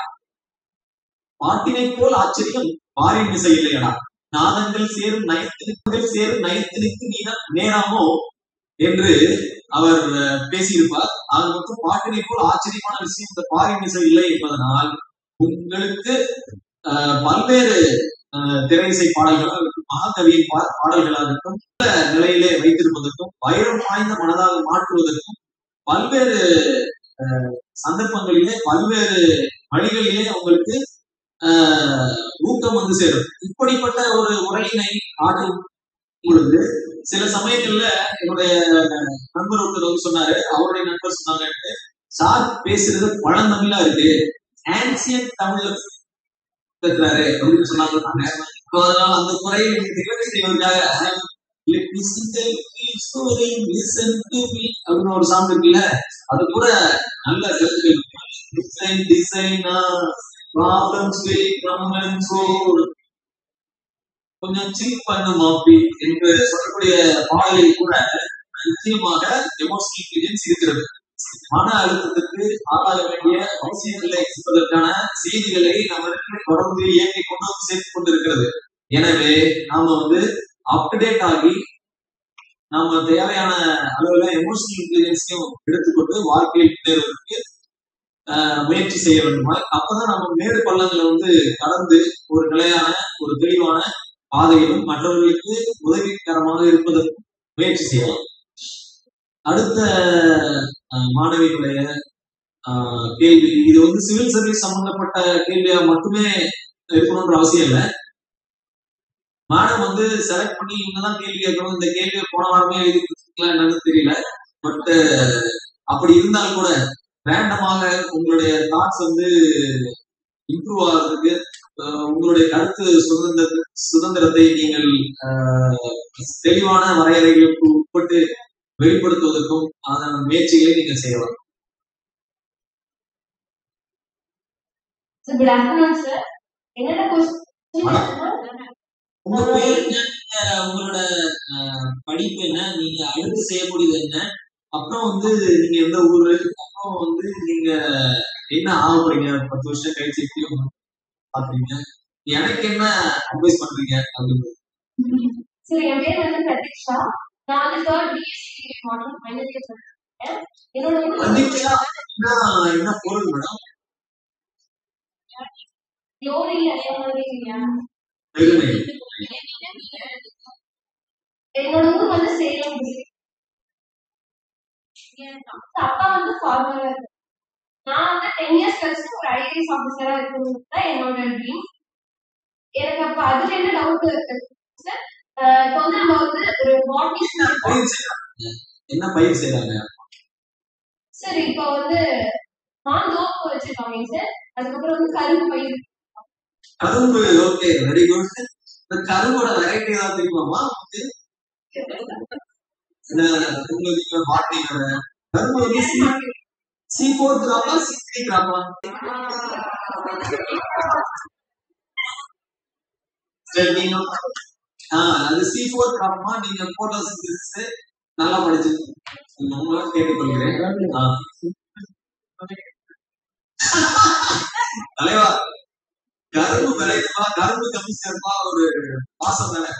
பாட்டினை போல் ஆச்சரியம் பாரின் திசை இல்லையடா நாதங்கள் சேரும் நயத்தினுக்கு சேரும் நயத்தினுக்கு நீதான் நேராமோ என்று அவர் அஹ், பேசியிருப்பார் அது மட்டும் பாட்டினை போல் ஆச்சரியமான விஷயம் இந்த பாரின் திசை இல்லை என்பதனால் உங்களுக்கு அஹ், பல்வேறு அஹ், திரையிசை பாடல்களாக இருக்கட்டும் மகாகவியின் பா- பாடல்களாக இருக்கட்டும் நல்ல நிலையிலே வைத்திருப்பதற்கும் வைரம் வாய்ந்த மனதாக மாற்றுவதற்கும் பல்வேறு அஹ், சந்தர்ப்பங்களிலே பல்வேறு வழிகளிலே உங்களுக்கு ஆஹ், ஊக்கம் வந்து சேரும் இப்படிப்பட்ட ஒரு உரையினை காட்டும் பொழுது சில சமயங்கள்ல என்னுடைய நண்பர் ஒருத்தர் வந்து சொன்னாரு அவருடைய நண்பர் சொன்னாங்க சார் பேசுறது பழந்தமிழா இருக்கு ஆன்சியன் தமிழ்ல பேசுறாரு அப்படின்னு சொன்னாங்க So, அதனால அந்த குறையை எனக்கு நிவர்த்தி செய்வதற்காக Let me sing the little story, listen to me அப்படின்னு ஒரு சாங் இருக்குல்ல அது கூட நல்ல கருத்துக்கள் டிசைன் டிசைனா ப்ராப்ளம்ஸ் ப்ராப்ளம்ஸ் கொஞ்சம் சீப் பண்ணும் அப்படி என்று சொல்லக்கூடிய பாடலில் கூட நிச்சயமாக எமோஷனல் இன்டெலிஜென்ஸ் இருக்கிறது மன அழுத்தத்துக்கு ஆளாக வேண்டிய அவசியங்களை என்பதற்கான செய்திகளை நம்மளுக்கு தொடர்ந்து இயக்கிக் கொண்டு வந்து சேர்த்துக் கொண்டிருக்கிறது எனவே நாம வந்து அப்டேட் ஆகி நாம தேவையான அளவுல எமோஷனல் இன்டெலிஜென்ஸையும் எடுத்துக்கொண்டு வாழ்க்கையில் முன்னேறுவதற்கு ஆஹ், முயற்சி செய்ய வேண்டுமா அப்பதான் நம்ம மேடு பள்ளங்களை வந்து கடந்து ஒரு நிலையான ஒரு தெளிவான பாதையிலும் மற்றவர்களுக்கு உதவிகரமாக இருப்பதற்கு முயற்சி செய்யலாம் அடுத்த ஆஹ், மாணவியினுடைய ஆஹ், கேள்வி இது வந்து சிவில் சர்வீஸ் சம்பந்தப்பட்ட கேள்வியா மட்டுமே இருக்கணும்ன்ற அவசியம் இல்லை மேடம் வந்து செலக்ட் பண்ணி இவங்கதான் கேள்வி கேட்கணும் இந்த கேள்வியை போன வாரமே எழுதி கொடுத்துருக்கலாம் என்னன்னு தெரியல பட் அப்படி இருந்தாலும் கூட ரேண்டமாக உங்களுடைய தாட்ஸ் வந்து இம்ப்ரூவ் ஆகிறதுக்கு அஹ், உங்களுடைய கருத்து சுதந்திர சுதந்திரத்தை நீங்கள் அஹ், தெளிவான வரையறைகளுக்கு உட்பட்டு வெளிப்படுத்துவதற்கும் அதன் முயற்சிகளை நீங்கள் செய்யலாம் So, good afternoon, sir. என்னோட question உங்க பேர் என்ன நீங்க உங்களோட அஹ், படிப்பு என்ன நீங்க அடுத்து செய்யக்கூடியது என்ன அப்புறம் வந்து நீங்க எந்த ஊரு அப்புறம் வந்து நீங்க என்ன ஆக போறீங்க பத்து வருஷம் கழிச்சு எப்படி பாக்குறீங்க எனக்கு என்ன அட்வைஸ் பண்றீங்க அப்படின்னு சரி என் பேர் வந்து பிரதீக்ஷா நான் வந்து third BSc degree model final year படிக்கிறேன் என்னோட ஊர் வந்து பிரதீக்ஷா என்ன என்ன பொருள் மேடம் லோரி அதே மாதிரி இல்லையா? பெருமை என்னோட ஊர் வந்து சேலம் district. அப்பா வந்து ஃபார்மரா இருக்கு நான் வந்து டென் இயர்ஸ் கழிச்சு ஒரு ஐஏஎஸ் ஆஃபீஸரா இருக்கணும் தான் என்னோட ட்ரீம் எனக்கு அப்ப அதுல என்ன டவுட் இருக்கு சார் இப்போ வந்து நம்ம வந்து ஒரு பாட்டிஸ் பயிர் செய்யறாங்க என்ன பயிர் செய்யறாங்க சார் இப்போ வந்து மாந்தோப்பு வச்சிருக்காங்க சார் அதுக்கப்புறம் வந்து கரும்பு பயிர் கரும்பு ஓகே வெரி குட் இந்த கரும்போட வெரைட்டி ஏதாவது தெரியுமாமா இந்த உங்களுக்கு மாட்டீங்க கரும்பு வந்து சி ஃபோர் கிராப்பா சி த்ரீ கிராப்பா சரி நீங்க ஆ அது சி ஃபோர் கிராப்பா நீங்க போட்டோசிந்தசிஸ் நல்லா படிச்சு உங்களை கேட்டுக்கொள்கிறேன் ஆ. தலைவா கரும்பு விளையுமா கரும்பு கம்மி சேர்ப்பா ஒரு மாசம் தானே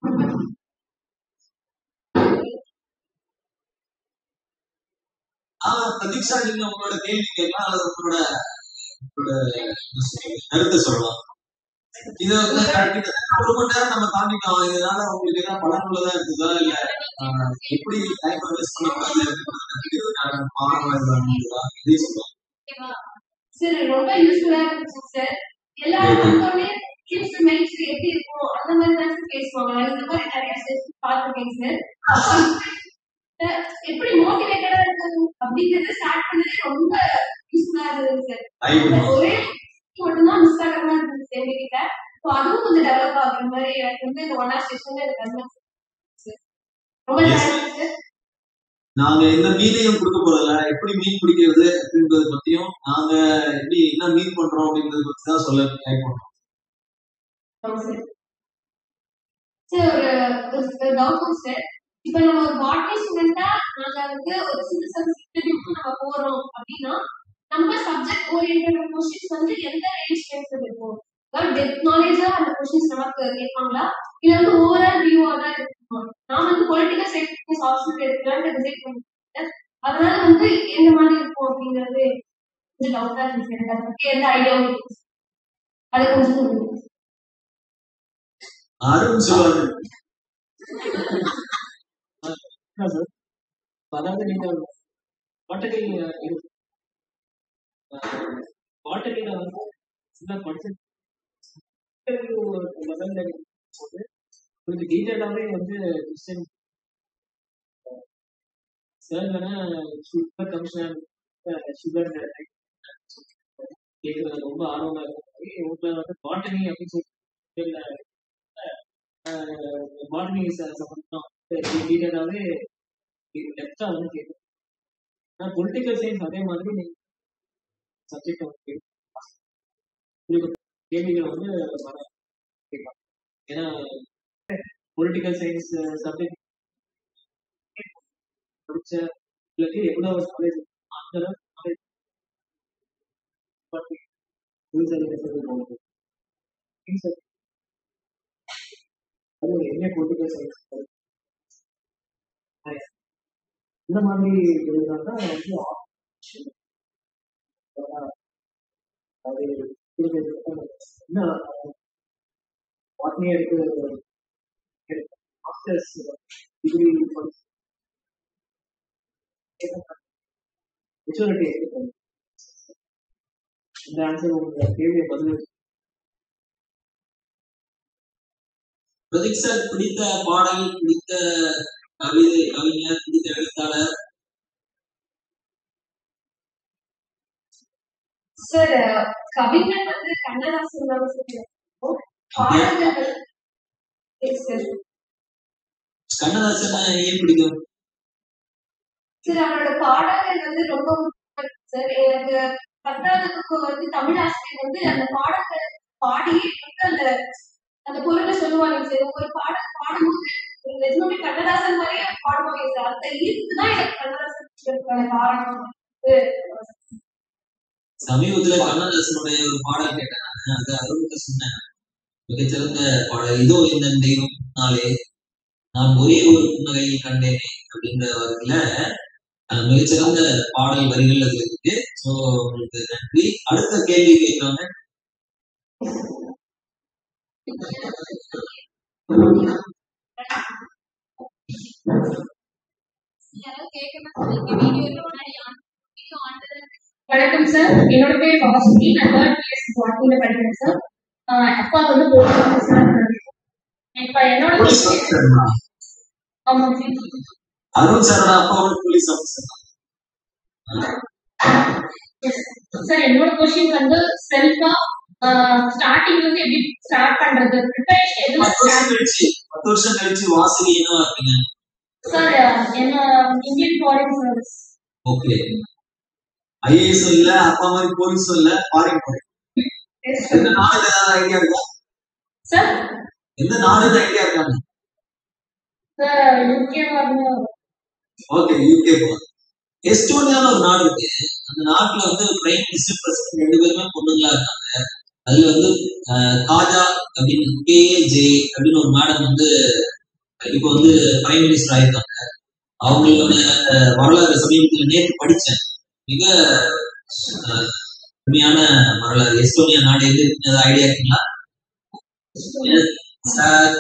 ஆமா பிரதீக்ஷா நீங்க உங்களோட கேள்வி கேட்கலாம் அல்லது உங்களோட உங்களோட கருத்தை சொல்லலாம் இது வந்து கிட்டத்தட்ட ஒரு மணி நேரம் நம்ம தாண்டிட்டோம் இதனால உங்களுக்கு ஏதாவது பலனுள்ளதா இருக்குதா இல்ல ஆஹ், எப்படி டைம் இன்வெஸ்ட் பண்ணக்கூடாது அப்படிங்கிறதுக்கான மாணவர்கள் இருந்ததா இதையும் சொல்லலாம் சார் ரொம்ப யூஸ்ஃபுல்லா இருந்துச்சு சார் எல்லாரும் வந்தோடனே கிட்ஸ் மெயின்ஸ் எப்படி இருக்கும் அந்த மாதிரி தான் சார் பேசுவாங்க நான் இந்த மாதிரி நிறைய செஷன் பார்த்துருக்கேன் சார் சார் எப்படி மோட்டிவேட்டடா இருக்கும் அப்படிங்கறத ஸ்டார்ட் பண்ணதே ரொம்ப யூஸ்ஃபுல்லா இருந்தது சார் ரைட் அந்த ஒரே மட்டும்தான் மிஸ் ஆகிற மாதிரி இருந்துச்சு எங்ககிட்ட ஸோ அதுவும் கொஞ்சம் டெவலப் ஆகுற மாதிரி எனக்கு வந்து இந்த ஒன் ஆர் செஷன் எனக்கு வந்து சார் ரொம்ப Yes. தேங்க்ஸ் சார் நாங்க எந்த மீனையும் கொடுக்க போறதில்ல எப்படி மீன் பிடிக்கிறது அப்படின்றத பத்தியும் நாங்க எப்படி என்ன மீன் பண்றோம் அப்படின்றத பத்தி தான் சொல்ல ட்ரை பண்றோம் ஆமா சார் சார் ஒரு ஒரு டவுட் சார் இப்போ நம்ம ஒரு பாட்னி ஸ்டூடெண்டா நாங்க வந்து ஒரு சிட்டிசன்ஸ் இன்டர்வியூக்கு நம்ம போறோம் அப்படின்னா நம்ம சப்ஜெக்ட் ஓரியன்டட் கொஸ்டின்ஸ் வந்து எந்த ரேஞ்ச் டைப்ல இருக்கும் அதாவது டெப்த் நாலேஜா அந்த கொஸ்டின்ஸ் நமக்கு கேட்பாங்களா இல்ல வந்து ஓவரால் வியூவா தான் இருக்குமா நான் வந்து பொலிட்டிக்கல் சயின்ஸ் ஆப்ஷன் எடுக்கலாம்னு டிசைட் பண்ணிட்டேன் அதனால வந்து எந்த மாதிரி இருக்கும் அப்படிங்கிறது கொஞ்சம் டவுட்டா இருந்துச்சு எனக்கு அதை பத்தி எந்த ஐடியாவும் இருக்கு அதை கொஞ்சம் சொல்லுங்க அருண் சொல்லுவாங்க என்ன சார் அதாவது நீங்க பாட்டகையில இருக்கு பாட்டகையில வந்து சின்ன படிச்சு முதல்ல போது கொஞ்சம் டீட்டெயிலாகவே வந்து கொஸ்டின் சார் வேணா சுகர் கமிஷனர் சுகர் கேட்கறது ரொம்ப ஆர்வமா இருக்கும் உங்களை வந்து பாட்டனி அப்படின்னு சொல்லி பாட்டனி சம்பந்தம் டீட்டெயிலாகவே டெப்த்தாக வந்து கேட்கும் ஆனால் பொலிட்டிக்கல் சயின்ஸ் அதே மாதிரி நீங்க சப்ஜெக்ட் வந்து கேட்கும் உங்களுக்கு கேள்விகள் வந்து வர கேட்கலாம் ஏன்னா பொலிட்டிக்கல் சயின்ஸ் சப்ஜெக்ட் படிச்ச உங்களுக்கு எவ்வளவு நாலேஜ் அந்த அளவுக்கு knowledge பத்தி use and method போகுது. Things are- அது என்ன பொலிட்டிக்கல் சயின்ஸ் இந்த மாதிரி இருந்தாக்கா வந்து option. அதான் அது கொடுக்கறதுக்கு என்ன பாட்னி எடுத்து மாஸ்டர்ஸ் டிகிரி மெச்சூரிட்டி எடுத்துக்கணும் இந்த ஆன்சர் உங்க கேள்வியை பதில் பிரதீக் சார் பிடித்த பாடல் பிடித்த கவிதை கவிஞர் பிடித்த எழுத்தாளர் சார் கவிஞர் வந்து கண்ணதாசன் தான் சார் பாடல்கள் எஸ் சார் கண்ணதாசனை ஏன் பிடிக்கும் சார் அவரோட பாடல்கள் வந்து ரொம்ப முக்கியம் சார் எனக்கு பத்தாவது வகுப்பு வந்து தமிழ் ஆசிரியர் வந்து அந்த பாடல்கள் பாடியே வந்து அந்த அந்த பொருளை சொல்லுவாங்க சார் ஒவ்வொரு பாடல் பாடும்போது நிஜமாவே கண்ணதாசன் மாதிரியே பாடுவாங்க சார் அந்த ஈர்ப்பு தான் எனக்கு கண்ணதாசன் பிடிக்கிறதுக்கான காரணம் சமீபத்துல கண்ணதாசனுடைய ஒரு பாடல் கேட்டேன் நானு. அது அருணுக்கு சொன்னேன் மிகச்சிறந்த பாடல் இதோ இந்த தெய்வம் நாளே நான் ஒரே ஒரு புன்னகையை கண்டேனே அப்படின்ற வகையில அஹ், மிகச்சிறந்த பாடல் வரிகள் அதுல இருக்கு சோ உங்களுக்கு நன்றி அடுத்த கேள்வி கேட்கிறவங்க யாராவது கேட்கணும் நீங்க வீடியோல முன்னாடி ஆன் வீடியோ ஆன் வணக்கம் சார் என்னோட பேர் வாசுகி நான் தேர்ட் பிஎஸ் வாக்கிங்ல படிக்கிறேன் சார் ஆஹ் அப்பா வந்து போலீஸ் ஆஃபீஸரா இருக்காங்க இப்ப என்னோட போலீஸ் ஆஃபீஸர்னா ஆமா சார் அருண் சாரோட அப்பாவோட போலீஸ் ஆஃபீஸர் சார் என்னோட கொஸ்டின் வந்து செல்ஃபா ஸ்டார்டிங்ல இருந்து எப்படி ஸ்டார்ட் பண்றது ப்ரிப்பரேஷன் எதுல பத்து வருஷம் ஸ்டார்ட் கழிச்சு பத்து வருஷம் கழிச்சு வாசகி என்னவா இருக்கீங்க சார் என்ன Indian foreign service okay IAS இல்ல அப்பா மாதிரி போலீஸும் இல்ல ஃபாரின் போய் எந்த நாடு ஏதாவது ஐடியா இருக்கா சார் எந்த நாடுன்னு ஐடியா இருக்காங்க சார் யூகே வரணும் ஓகே யூகே போலாம் எஸ்டோனியான்னு ஒரு நாடு இருக்கு அந்த நாட்டுல வந்து பிரைம் மினிஸ்டர் பிரசிடன்ட் ரெண்டு பேருமே பொண்ணுங்களா இருக்காங்க அதுல வந்து அஹ், காஜா அப்படின்னு கே ஜே அப்படின்னு ஒரு மேடம் வந்து இப்போ வந்து பிரைம் மினிஸ்டர் ஆயிருக்காங்க அவங்களோட அஹ், வரலாறு சமீபத்தில் நேற்று படிச்சேன் மிக அஹ், அருமையான வரலாறு எஸ்டோனியா நாடு எங்க இருக்குன்னு ஏதாவது ஐடியா இருக்குங்களா சார்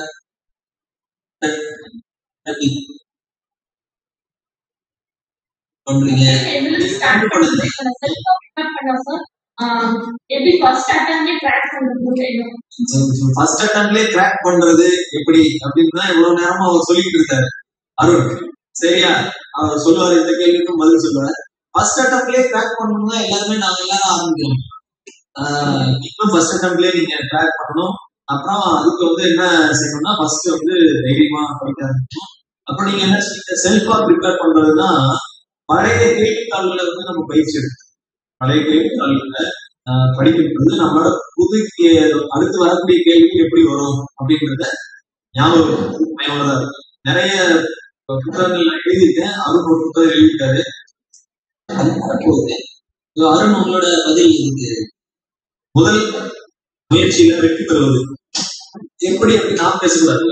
பண்றீங்க எதுல ஸ்டார்ட் பண்றது செல்ஃபா ப்ரிப்பேர் பண்ணா சார் எப்படி ஃபர்ஸ்ட் அட்டம்ப்ட்லயே ட்ராக் பண்றது வேணும் ஃபர்ஸ்ட் அட்டம்ப்ட்லயே கிராக் பண்றது எப்படி அப்படின்னு தான் இவ்வளவு நேரமா அவர் சொல்லிட்டு இருக்காரு அருண் சரியா அவர் சொல்லுவாரு இந்த கேள்விக்கும் பதில் சொல்லுவாரு ஃபர்ஸ்ட் அட்டம்ப்ட்லயே கிராக் பண்ணணும்னா எல்லாருமே நாங்க எல்லாரும் ஆரம்பிக்கிறோம் ஆஹ் இப்ப ஃபர்ஸ்ட் அட்டம்ப்ட்லயே நீங்க கிராக் பண்ணணும் அப்புறம் அதுக்கு வந்து என்ன செய்யணும்னா ஃபர்ஸ்ட் வந்து தைரியமா படிக்க ஆரம்பிக்கணும் அப்புறம் நீங்க என்ன செய்யுங்க செல்ஃபா ப்ரிப்பேர் பண்றதுன்னா பழைய கேள்வித்தாள்களை வந்து நம்ம பயிற்சி எடுக்கணும் பழைய கேள்வித்தாள்களை ஆஹ் படிக்கிறது நம்மளோட புது கே- அடுத்து வரக்கூடிய கேள்வி எப்படி வரும் அப்படின்றத ஞாபகம் பயனுள்ளதா இருக்கும் நிறைய புத்தகங்கள் நான் எழுதியிருக்கேன் அருண் ஒரு புத்தகம் எழுதியிருக்காரு அது வரப்போகுது So, அருண் உங்களோட பதில் இதுக்கு முதல் முயற்சியில வெற்றி பெறுவது எப்படி அப்படி நான் பேசக்கூடாது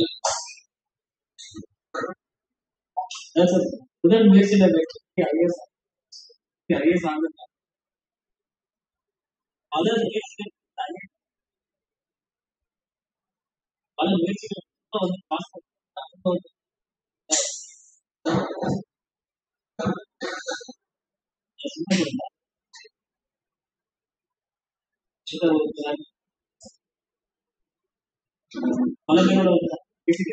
அதான் சார் முதல் முயற்சியில வெற்றி ஐஎஸ் ஐஎஸ் ஆகுது பல முயற்சிகள் IAS பல முயற்சிகள் வந்து பாஸ் பண்ணி பல பேரோட வந்து பேசிட்டு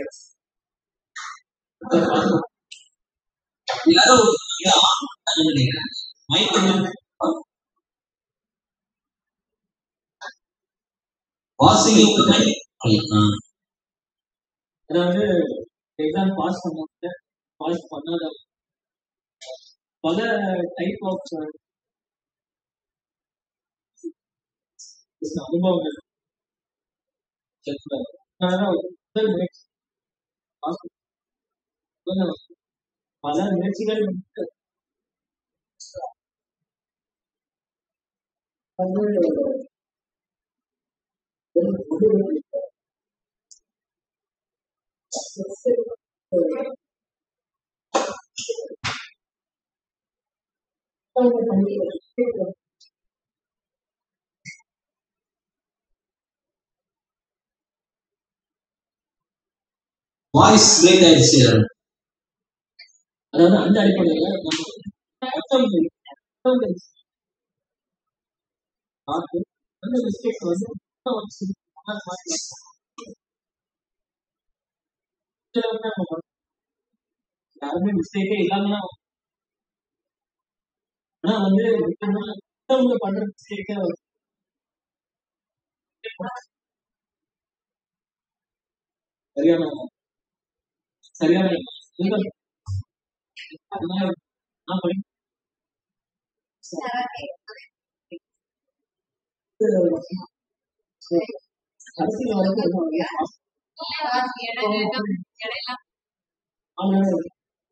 யாரோ ஒருத்தர் ஆன் பண்ண நினைக்கிறேன் மைக் வந்து வாசிங்க உங்க மைக் அதாவது எக்ஸாம் பாஸ் பண்ணாங்க பாஸ் பண்ணாத பல டைப் ஆஃப் அனுபவங்கள் அதனால முதல் முயற்சி pass பண்ண- பல முயற்சிகள் வந்து அது ஒரு ஒரு வாய்ஸ் பிரேக் ஆயிடுச்சு அதாவது அந்த அடிப்படையில நம்ம மத்தவங்க மத்தவங்க பார்த்து அந்த மிஸ்டேக் வந்து இன்னும் ஒரு சில மாறி மாத்தி சில வந்து நம்ம பண்ண- யாருமே மிஸ்டேக்கே இல்லாம ஆனா வந்து முக்கியமா மத்தவங்க பண்ற மிஸ்டேக்கை சரியான சரியான இந்த அதனால நான் படி கடைசியில் வந்து என்ன அவங்க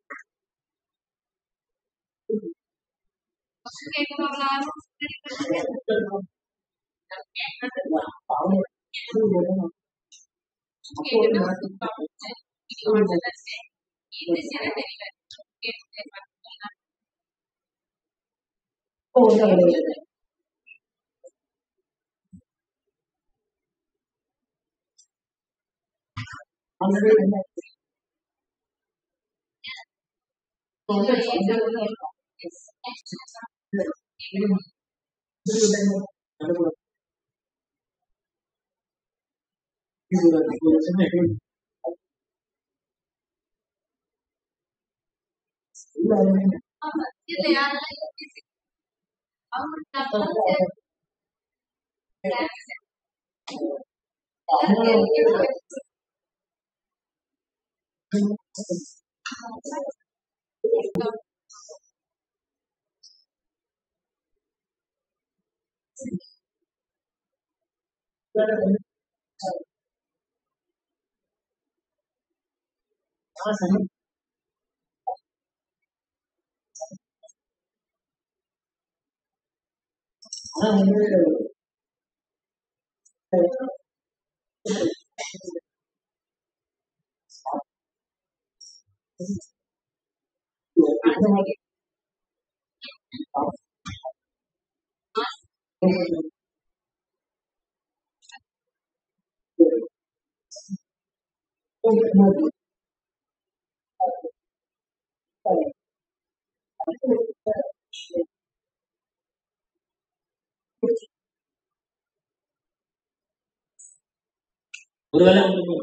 ஒருவேளை உங்களுக்கு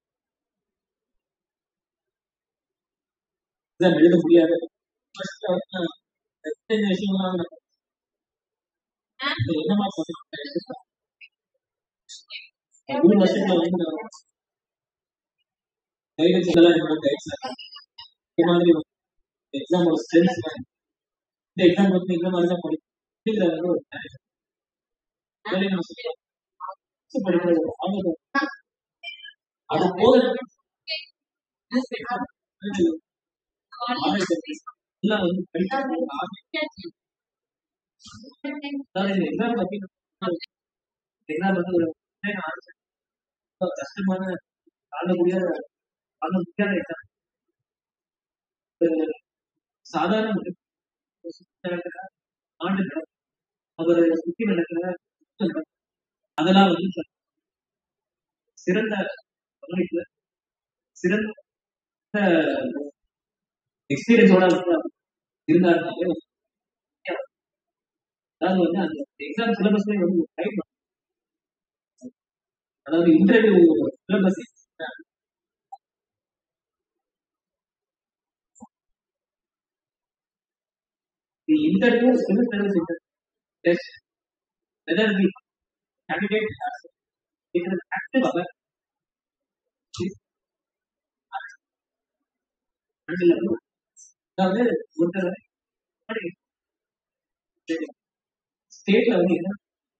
எக்ஸாம் எழுத முடியாது ஃபர்ஸ்ட் வந்து நான் எத்தனை விஷயம்லாம் நான் என்னமா பண்ணுறேன் மூணு வருஷத்துல வந்து நான் கைடன்ஸ் இதெல்லாம் என்னோட கைட்ஸ் இந்த மாதிரி எக்ஸாமோட ஸ்ட்ரென்த்ஸ் இந்த எக்ஸாம் வந்து இந்த மாதிரி தான் படிக்கும் அப்படிங்கிற வந்து ஒரு direction. வேலையை நான் சொல்றேன். படிக்கிறது ஒரு ஆர்வம். அது போக எல்லாம் வந்து படிக்கிறது ஒரு ஆர்வம். அதாவது இந்த எக்ஸாம் பத்தி எக்ஸாம் வந்து ஒரு ரொம்ப கஷ்டமான தாங்கக்கூடிய தாங்க முடியாத எக்ஸாம் சாதாரண ஒரு நடக்கிற ஆண்டு நடக்கும் அவர் சுத்தி நடக்கிற நடக்கும். அதெல்லாம் வந்து சிறந்த கவனிப்பு சிறந்த எக்ஸ்பீரியன்ஸோட இருந்தாருனாலே அதாவது வந்து அந்த எக்ஸாம் சிலபஸ்லேயே வந்து ஒரு டைம் அதாவது interview syllabus the inter two civil service inter test whether the candidate has it is active aware அதாவது ஒருத்தர் ஸ்டேட்ல வந்து என்ன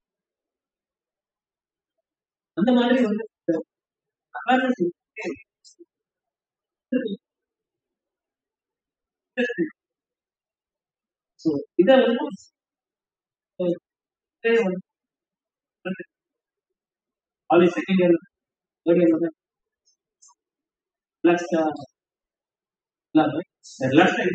அந்த மாதிரி வந்து awareness இருக்கே. So, இத வந்து so, இதே வந்து college second year third year வந்து ரிலாக்ஸ்டா இல்லாம ரிலாக்ஸ்டா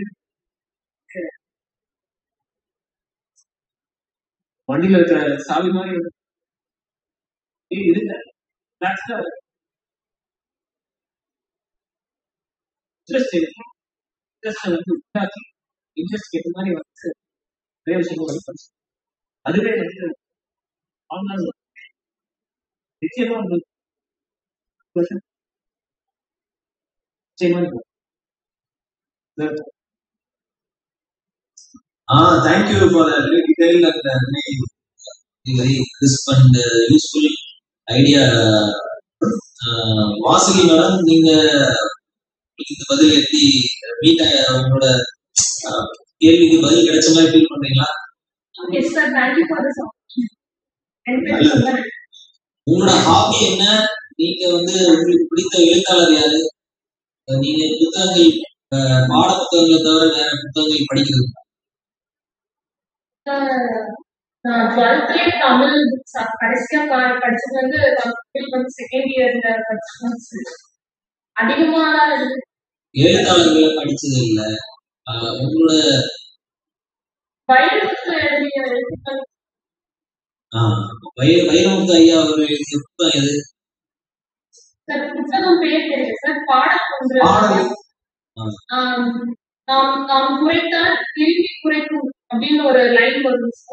வண்டியில இருக்கிற சாவி மாதிரி வந்து ஏய், இதுல ரிலாக்ஸ்டா இன்ட்ரெஸ்ட் இன்ட்ரெஸ்ட் வந்து உண்டாக்கி இன்ட்ரெஸ்ட் ஏற்ற மாதிரி வந்து நிறைய விஷயங்கள் வந்து படிச்சு அதுவே வந்து ஆன்லைன் நிச்சயமா வந்து question நிச்சயமா இருக்கும் The- Ah, thank you for a very detailed and uh, very, very crisp and uh, useful idea. Uh, Vasuki madam நீங்க இந்த பதில் எப்படி மீட் உங்களோட uh, கேள்விக்கு பதில் கிடைச்ச மாதிரி ஃபீல் பண்றீங்களா yes sir thank you for this எனக்கு ரொம்ப நன்றி. உங்களோட ஹாபி என்ன நீங்க வந்து உங்களுக்கு பிடித்த எழுத்தாளர் யாரு அஹ் நீங்க புத்தகங்கள் அஹ், பாட புத்தகங்களை தவிர வேற புத்தகங்கள் படிக்கிறது ஆஹ் நான் டுவெல்த்லயே தமிழ் ச- கடைசியா ப- படிச்சது வந்து தமிழ் வந்து செகண்ட் இயர்ல படிச்சது அதிகமாலாம் இருக்கு. எழுத்தாளர்களை படிச்சது இல்ல அஹ், உங்களோட வைரமுத்து எழுதிய எழுத்துக்கள் ஆஹ், வைர- வைரமுத்து ஐயா அவர்கள் எழுதிய புத்தகம் எது சார் புத்தகம் பேர் தெரியல சார் பாடம் ஒன்று பாடல் ஆஹ், ஆம், நாம் நாம் குறைத்தால் திருப்பி குறைக்கும் அப்படின்னு ஒரு லைன் வரும் சார்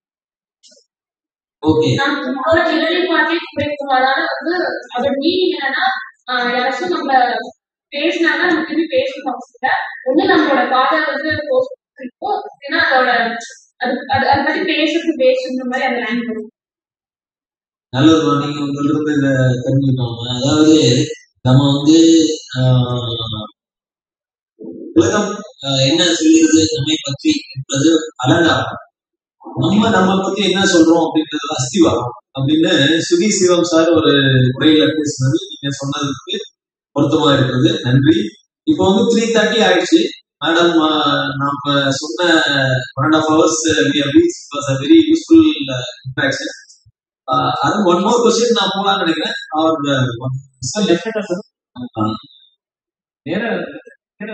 ஓகே நாம் நம்மளோட நிழலை பார்த்தே குறைக்கும் அதனால வந்து அதோட மீனிங் என்னன்னா ஆஹ் யாராச்சும் நம்ம பேசினாங்க நம்ம திரும்பி பேசணும் அவசியம் இல்லை ஒண்ணு நம்மளோட காதை வந்து இருக்கும் ஏன்னா அதோட அது அது அது பத்தி பேசுறது பேசுற மாதிரி அந்த லைன் வரும் நல்லது நீங்க உங்கள்ட்ட இருந்து இதை தெரிஞ்சுக்கிட்டோம் அதாவது நம்ம வந்து ஆஹ், உலகம் ஆஹ், என்ன சொல்கிறது நம்மை பற்றி என்பது அலங்காரம் நம்ம நம்ம பத்தி என்ன சொல்றோம் அப்படின்றது அஸ்திவாரம் அப்படின்னு சுகி சிவம் சார் ஒரு உரையில பேசினது நீங்க சொன்னதுக்கு பொருத்தமா இருக்குது நன்றி இப்போ வந்து த்ரீ தேர்ட்டி ஆயிடுச்சு மேடம் நாம சொன்ன one and half hours was a very useful interaction அது ஒன் மோர் கொஸ்டின் நான் போகலாம்னு நினைக்கிறேன் அவர் So, definitely, sir. வேற வேற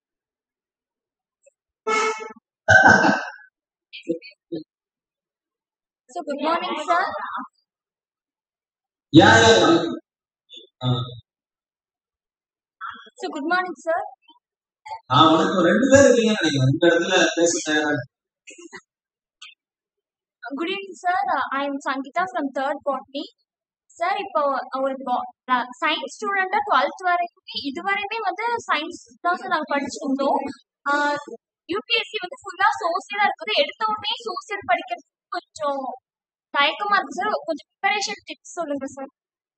So good morning, sir. யார் யார் So good morning, sir. ஆஹ் வணக்கம் ரெண்டு பேர் இருக்கீங்கன்னு நினைக்கிறேன் இந்த இடத்துல பேச தயாரா Good evening, sir. Uh, I am Sankita from third botany. Sir இப்போ ஒரு சயின்ஸ் ஸ்டூடெண்டா டுவெல்த் வரைக்குமே இது வரையுமே வந்து சயின்ஸ் தான் சார் நாங்கள் படிச்சிருந்தோம் யூபிஎஸ்சி வந்து ஃபுல்லா சோசியலா இருக்குது எடுத்த உடனே சோசியல் படிக்கிறதுக்கு கொஞ்சம் தயக்கமா இருக்கு சார் கொஞ்சம் ப்ரிப்பரேஷன் டிப்ஸ் சொல்லுங்க சார்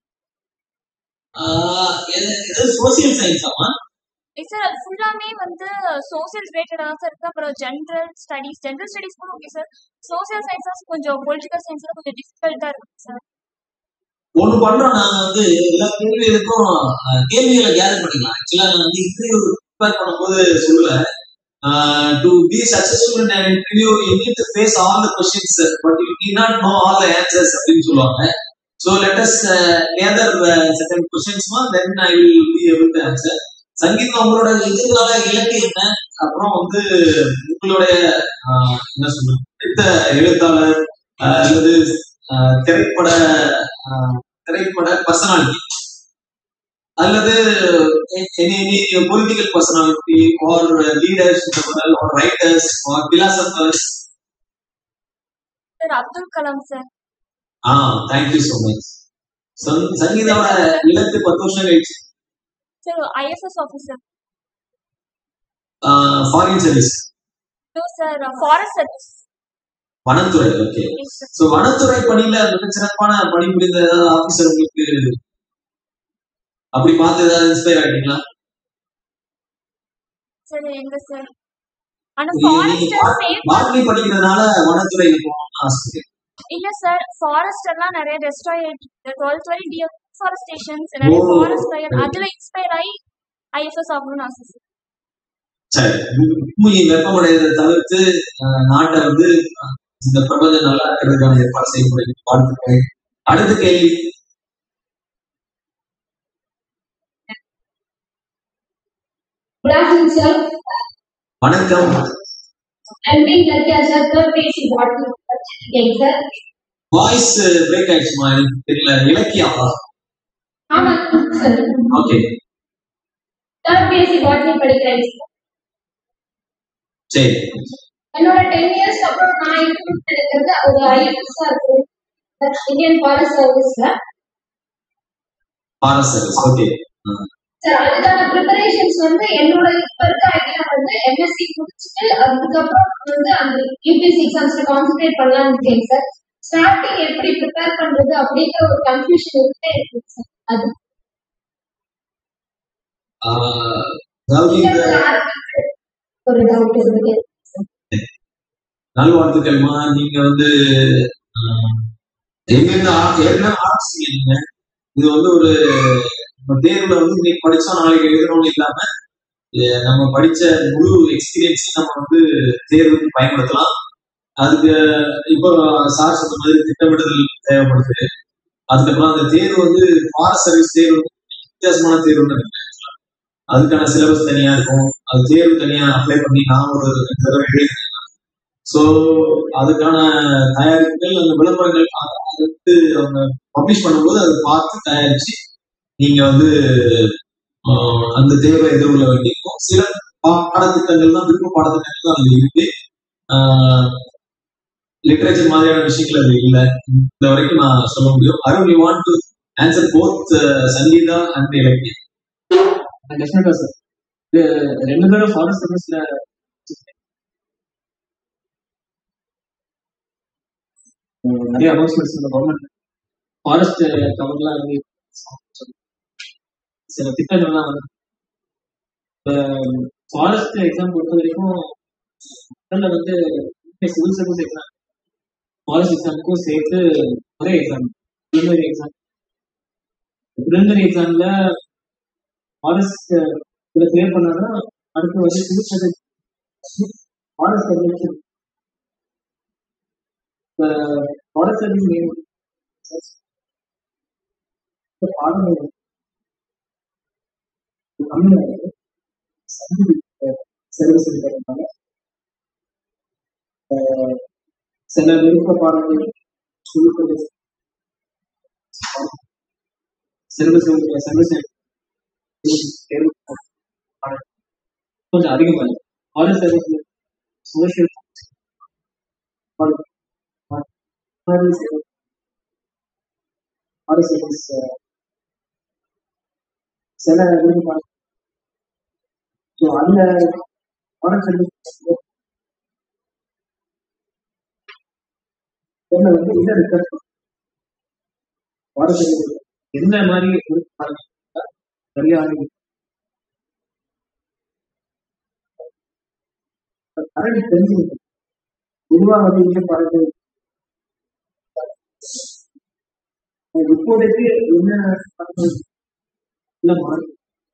ஆஹ் எது எது சோசியல் சயின்ஸ் ஆமா சார் அது ஃபுல்லாமே வந்து சோசியல் ரிலேட்டடாக தான் சார் இருக்கு அப்புறம் ஜென்ரல் ஸ்டடீஸ் ஜென்ரல் ஸ்டடீஸ் கூட ஓகே சார் சோசியல் சயின்ஸ் கொஞ்சம் பொலிட்டிக்கல் சயின்ஸ்ல கொஞ்சம் டிஃபிகல்ட்டா இருக்கு சார் ஒண்ணு பண்றோம் நாங்க வந்து எல்லா கேள்விகளுக்கும் அஹ், கேள்விகளை கேதர் பண்ணிக்கலாம் ஆக்சுவலா நான் வந்து இன்டர்வியூ ப்ரிப்பேர் பண்ணும்போது சொல்லுவேன் to be successful in an interview you need to face all the questions but you need not know all the answers அப்படின்னு சொல்லுவாங்க so let us uh, gather uh, certain questions ma then i will be able to answer சங்கீதம் உங்களோட எதிர்கால இலக்கு என்ன அப்புறம் வந்து உங்களுடைய ஆஹ், என்ன சொல்றது பிடித்த எழுத்தாளர் ஆஹ், அல்லது ஆஹ், திரைப்பட ஆஹ், திரைப்பட பர்சனாலிட்டி அல்லது any any political personality or leaders or writers or philosophers sir Abdul Kalam sir ஆ தேங்க்யூ ஸோ மச் சங்கீதாவோட இலக்கு பத்து வருஷம் கழிச்சு sir IFS officer foreign service No, sir. Uh, forest service. வனத்துறை ஓகே Yes, sir. சோ வனத்துறை பணியில மிகச்சிறப்பான பணி புரிந்த ஏதாவது ஆபீசர் உங்களுக்கு அப்படி பார்த்து ஏதாவது இன்ஸ்பயர் ஆயிட்டீங்களா சரி எங்க சார் ஆனா நீங்க ஃபாரஸ்டர் சேவ் பாட்னி படிக்கிறதுனால வனத்துறை போகணும்னு ஆசை இல்ல சார் ஃபாரஸ்ட் எல்லாம் நிறைய டெஸ்ட்ராய் ஆயிட்டு டுவெல்த் வரை டிஃபாரஸ்டேஷன்ஸ் நிறைய ஓ. ஃபாரஸ்ட் ஃபயர் அதுல இன்ஸ்பயர் ஆகி ஐஎஃப்எஸ் ஆகணும்னு ஆசை சார் சரி பூமி வெப்பமடைவதை தவிர்த்து அஹ், நாட்டை வந்து அஹ், இந்த பிரபஞ்சம் நல்லா இருக்கிறதுக்கான ஏற்பாடு செய்யப்படும் வாழ்த்துக்கள் அடுத்த கேள்வி Good afternoon, sir. வணக்கம் I'm being lucky as a third base in botany again, sir. Voice break ஆயிடுச்சுமா எனக்கு தெரியல இலக்கியமா ஆமா sir okay third BSc botany படிக்கிறேன் sir. சரி என்னோட டென் இயர்ஸ்க்கு அப்புறம் நான் இன்க்ளூட் பண்ணிக்கிறது ஒரு ஐஎஃப்எஸ்ஸா இருக்கு இந்தியன் ஃபாரஸ்ட் சர்வீஸ்ல பாரத் சர்வீஸ் ஓகே சார் அதுக்கான ப்ரிப்பரேஷன்ஸ் வந்து என்னோட இப்ப இருக்க ஐடியா வந்து எம்எஸ்சி முடிச்சுட்டு அதுக்கப்புறம் வந்து அந்த யூபிஎஸ்சி எக்ஸாம்ஸ்ல கான்சென்ட்ரேட் பண்ணலாம்னு இருக்கேன் சார் ஸ்டார்டிங் எப்படி ப்ரிப்பேர் பண்றது அப்படிங்கிற ஒரு கன்ஃபியூஷன் இருந்தே இருக்கு சார் அது அதாவது இந்த இங்க ஆரம்பிச்சு ஒரு டவுட் இருக்கு நல்வாழ்த்துக்கள்மா நீங்க வந்து அஹ், எங்கிருந்து ஆ- ஏற்கனவே ஆரம்பிச்சீங்க இது வந்து ஒரு நம்ம தேர்வுல வந்து இன்னைக்கு படிச்சோம் நாளைக்கு எழுதணும்னு இல்லாம அஹ், நம்ம படிச்ச முழு எக்ஸ்பீரியன்ஸ் நம்ம வந்து தேர்வுக்கு பயன்படுத்தலாம் அதுக்கு இப்போ சார் சொன்ன மாதிரி திட்டமிடுதல் தேவைப்படுது அதுக்கப்புறம் அந்த தேர்வு வந்து ஃபாரஸ்ட் சர்வீஸ் தேர்வு வித்தியாசமான தேர்வுன்னு நினைக்கிறேன் அதுக்கான சிலபஸ் தனியா இருக்கும் அது தேர்வு தனியா அப்ளை பண்ணி நான் ஒரு ரெண்டு தடவை எழுதியிருக்கேன் ஸோ அதுக்கான தயாரிப்புகள் அந்த விளம்பரங்கள் அ- அது வந்து அவங்க பப்ளிஷ் பண்ணும்போது அதை பார்த்து தயாரிச்சு நீங்க வந்து ஆஹ், அந்த தேர்வை எதிர்கொள்ள வேண்டியிருக்கும் சில பாடத்திட்டங்கள் தான் விருப்ப பாடத்திட்டங்கள் தான் அதுல இருக்கு லிட்ரேச்சர் மாதிரியான விஷயங்கள் அது இல்லை இந்த வரைக்கும் நான் சொல்ல முடியும் Arun you want to answer both Sangeetha and Ilakkiyam definitely sir இது ரெண்டு பேரும் ஃபாரஸ்ட் சர்வீஸ்ல நிறைய அனௌன்ஸ்மெண்ட்ஸ் இந்த கவர்மெண்ட் ஃபாரஸ்ட் கவர்லாம் வந்து சில திட்டங்கள்லாம் வந்து ஃபாரஸ்ட் எக்ஸாம் பொறுத்த வரைக்கும் முதல்ல வந்து சிவில் சர்வீஸ் எக்ஸாம் ஃபாரஸ்ட் எக்ஸாமுக்கும் சேர்த்து ஒரே எக்ஸாம் ப்ரிலிமினரி எக்ஸாம் ப்ரிலிமினரி எக்ஸாம்ல ஃபாரஸ்ட் இதில் கிளியர் பண்ணாங்கன்னா அடுத்து வந்து civil service forest service forest service name பாடங்கள் தமிழ்நாடு சர்வீஸ் இருக்கிறதுனால அஹ், சில விருப்ப பாடங்கள் சொல்லிக்கொண்டு சர்வீஸ் சர்வீஸ் தேர்வு பாடங்கள் கொஞ்சம் அதிகமாக இருக்கு forest service social forest service சில விருப்ப பாடங்கள் ஸோ அதில் ஃபாரஸ்ட் சர்வீஸ் ஒன்று வந்து இதை ரிசர்ச் ஃபாரஸ்ட் சர்வீஸ் எந்த மாதிரி விருப்ப பாடங்கள் இருந்தா சரியாக கரண்ட் தெரிஞ்சுக்கிட்டு பொதுவாக வந்து இங்கே பாருங்க இப்போதைக்கு என்ன பாடங்கள் இல்ல மாறி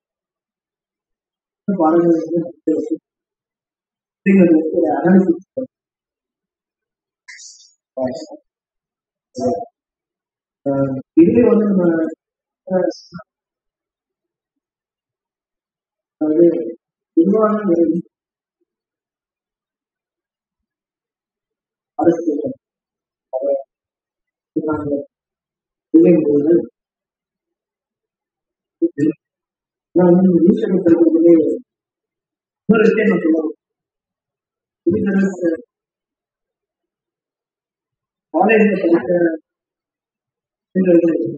பாடங்கள் வந்து நமக்கு அப்படிங்கிறது வந்து ஒரு அனாலிசிஸ் இதுவே வந்து நம்ம அஹ், அதாவது பொதுவான ஒரு அரசு இல்லைங்கும்போது நான் வந்து நியூஸ் பேப்பர் படிக்கிறதுலே இன்னொரு விஷயம் நான் சொல்லுவேன் காலேஜ்ல படித்த பெண்களுக்கு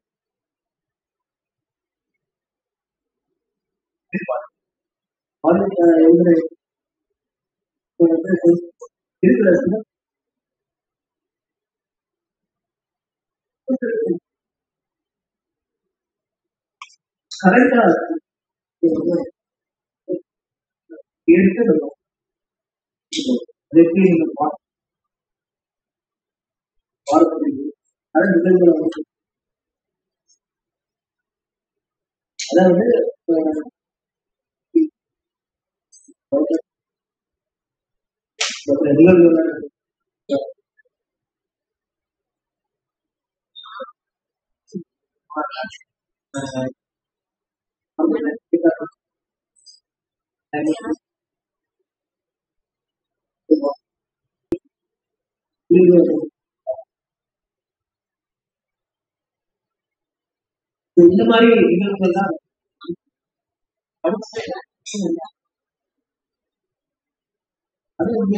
காலேஜ் எழுதுற இருக்கிற கரெக்டா எடுத்து எப்படி நீங்க பா- பார்க்கிறீங்க அது நிகழ்வுகளை வந்து அதாவது அஹ், இந்த நிகழ்வுகளை அஹ், இந்த மாதிரி நிகழ்வுகள்லாம் அது வந்து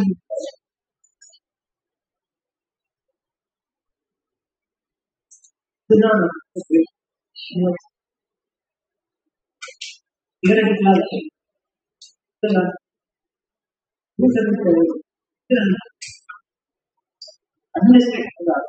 இதுதான் நேரடிக்கலாம் இருக்கு இதெல்லாம் அட்மினிஸ்ட்ரேட்டிவ் தான்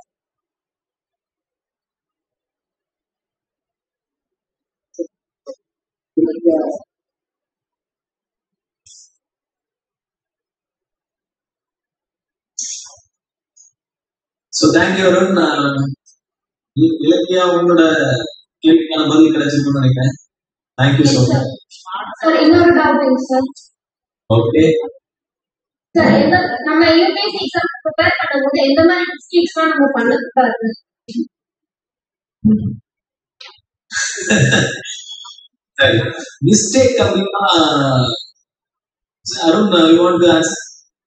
ஸோ தேங்க்யூ அருண் நான் இ- இலக்கியா உங்களோட கேள்விக்கான பதில் கிடைச்சிருக்கும்னு நினைக்கிறேன் தேங்க்யூ ஸோ மச் சார் இன்னொரு டவுட் சார் ஓகே சார் எந்த நம்ம யூபிஎஸ்சி எக்ஸாம் ப்ரிப்பேர் பண்ணும்போது எந்த மாதிரி மிஸ்டேக்ஸ்லாம் நம்ம பண்ணக்கூடாது சரி மிஸ்டேக் அப்படின்னா Arun you want to answer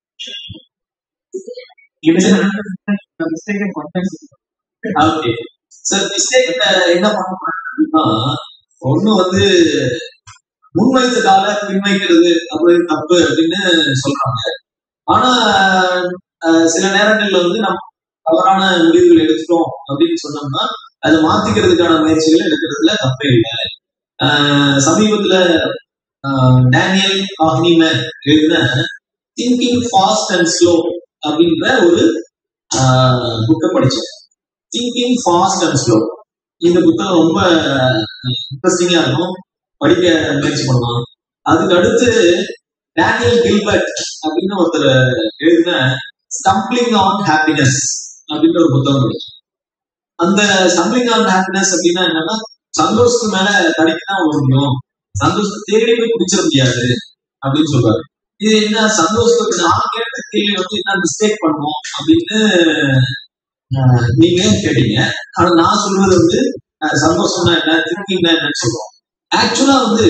மிஸ்டேக்கே பண்ணேன் ஓகே சார் மிஸ்டேக் என்ன பண்ணணும் அப்படின்னா ஒண்ணு வந்து முன்வைத்த கால பின்வைக்கிறது அப்படின்னு தப்பு அப்படின்னு சொல்றாங்க ஆனா அஹ், சில நேரங்கள்ல வந்து நம்ம தவறான முடிவுகள் எடுத்துட்டோம் அப்படின்னு சொன்னோம்னா அதை மாத்திக்கிறதுக்கான முயற்சிகள் எடுக்கிறதுல தப்பே இல்லை அஹ், சமீபத்துல அஹ், டேனியல் ஆஹ்னிமேன் எழுதின திங்கிங் ஃபாஸ்ட் அண்ட் ஸ்லோ அப்படின்ற ஒரு புக்கை படிச்சேன் திங்கிங் ஃபாஸ்ட் அண்ட் ஸ்லோ இந்த புத்தகம் ரொம்ப இன்ட்ரெஸ்டிங்கா இருக்கும் படிக்க முயற்சி பண்ணலாம் அதுக்கு அடுத்து டேனியல் கில்பர்ட் அப்படின்னு ஒருத்தர் எழுதின ஸ்டம்பிளிங் ஆன் ஹாப்பினஸ் அப்படின்ற ஒரு புத்தகம் படிச்சேன் அந்த ஸ்டம்பிளிங் ஆன் ஹாப்பினஸ் அப்படின்னா என்னன்னா சந்தோஷத்துக்கு மேல தடிக்க தான் ஓட முடியும் சந்தோஷத்தை தேடி போய் பிடிச்சிட முடியாது அப்படின்னு சொல்றாரு இது என்ன சந்தோஷத்துக்கு நான் கேட்ட கேள்வி வந்து என்ன மிஸ்டேக் பண்ணுவோம் அப்படின்னு ஆஹ், நீங்க கேட்டீங்க ஆனா நான் சொல்றது வந்து ஆஹ், சந்தோஷம்னா என்ன திங்கிங்னா என்னன்னு சொல்றோம் ஆக்சுவலா வந்து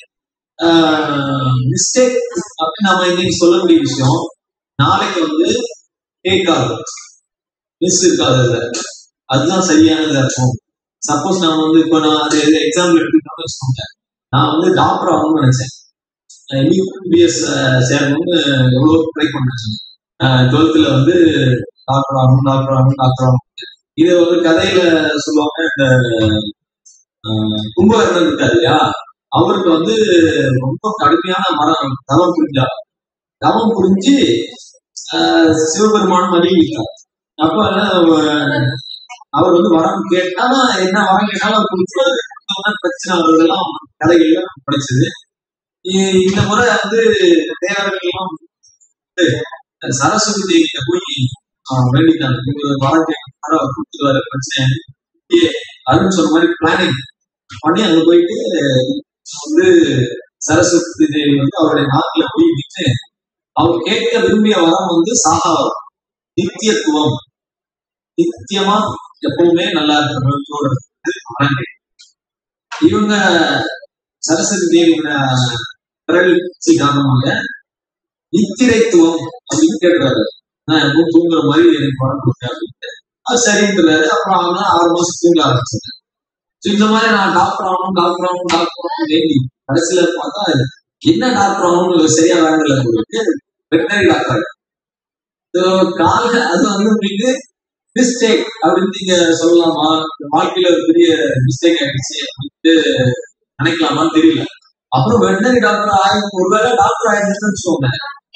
மிஸ்டேக் அப்படின்னு நம்ம இன்னைக்கு சொல்லக்கூடிய விஷயம் நாளைக்கு வந்து டேக் ஆகும் மிஸ் இருக்காது அதுதான் சரியானதா இருக்கும் சப்போஸ் நான் வந்து இப்போ நான் அது எக்ஸாம்பிள் எடுத்துக்கிட்டோம்னு வச்சுக்கோங்க நான் வந்து டாக்டர் ஆகணும்னு நினைச்சேன் யூபிஎஸ் சேரணும்னு எவ்வளோ ட்ரை பண்ணேன் டுவெல்த்ல வந்து டாக்டர் ஆகணும் டாக்டர் ஆகணும் டாக்டர் ஆகணும் இது ஒரு கதையில சொல்லுவாங்க இந்த ஆஹ், கும்பகர்ணன் இருக்காரு இல்லையா அவருக்கு வந்து ரொம்ப கடுமையான மரம் தவம் புரிஞ்சார் தவம் புரிஞ்சு ஆஹ், சிவபெருமான் மதிவிட்டார் அப்ப ஆஹ், அவர் வந்து வரம் கேட்டா என்ன வரம் கேட்டாலும் அவர் கொடுத்தாரு. அதெல்லாம் பிரச்சனை வர்றதெல்லாம் கதைகள்ல படிச்சது இ- இந்த முறை வந்து தேவர்கள் எல்லாம் வந்து சரஸ்வதி தேவியில போய் ஆஹ், வேண்டிட்டாங்க இவங்க வரம் கேட்டாரு அவர் கொடுத்துருவாரு பிரச்சனை ஏ, அருண் சொன்ன மாதிரி பிளானிங் பண்ணி அங்க போயிட்டு வந்து சரஸ்வதி தேவி வந்து அவருடைய நாட்டுல போய் நின்று அவர் கேட்க விரும்பிய வரம் வந்து சாகா வரம் நித்தியத்துவம் நித்தியமா எப்பவுமே நல்லா இருக்கணும்னு வரம் கேட்டு. இவங்க சரஸ்வதி தேவியோட பிறழ்ச்சி காரணமாக நித்திரைத்துவம் அப்படின்னு கேட்கிறாரு நான் எப்பவும் தூங்குற மாதிரி எனக்கு வரம் கொடுத்தேன் அப்படின்ட்டு அது சரின்றாரு அப்புறம் அவங்க ஆறு மாசம் தூங்க ஆரம்பிச்சாங்க So இந்த மாதிரி நான் டாக்டர் ஆகணும் டாக்டர் ஆகணும் டாக்டர் ஆகணும் வேண்டி கடைசியில பார்த்தா என்ன டாக்டர் ஆகணும்னு சரியா வேண்டல போயிட்டு வெட்டரி டாக்டர் கால அது வந்து உங்களுக்கு மிஸ்டேக் அப்படின்னு நீங்க சொல்லலாமா இந்த வாழ்க்கையில ஒரு பெரிய மிஸ்டேக் ஆயிடுச்சு அப்படின்ட்டு நினைக்கலாமான்னு தெரியல அப்புறம் வெட்டரி டாக்டர் ஆகி ஒருவேளை டாக்டர் ஆயிருந்துச்சுன்னு வச்சுக்கோங்க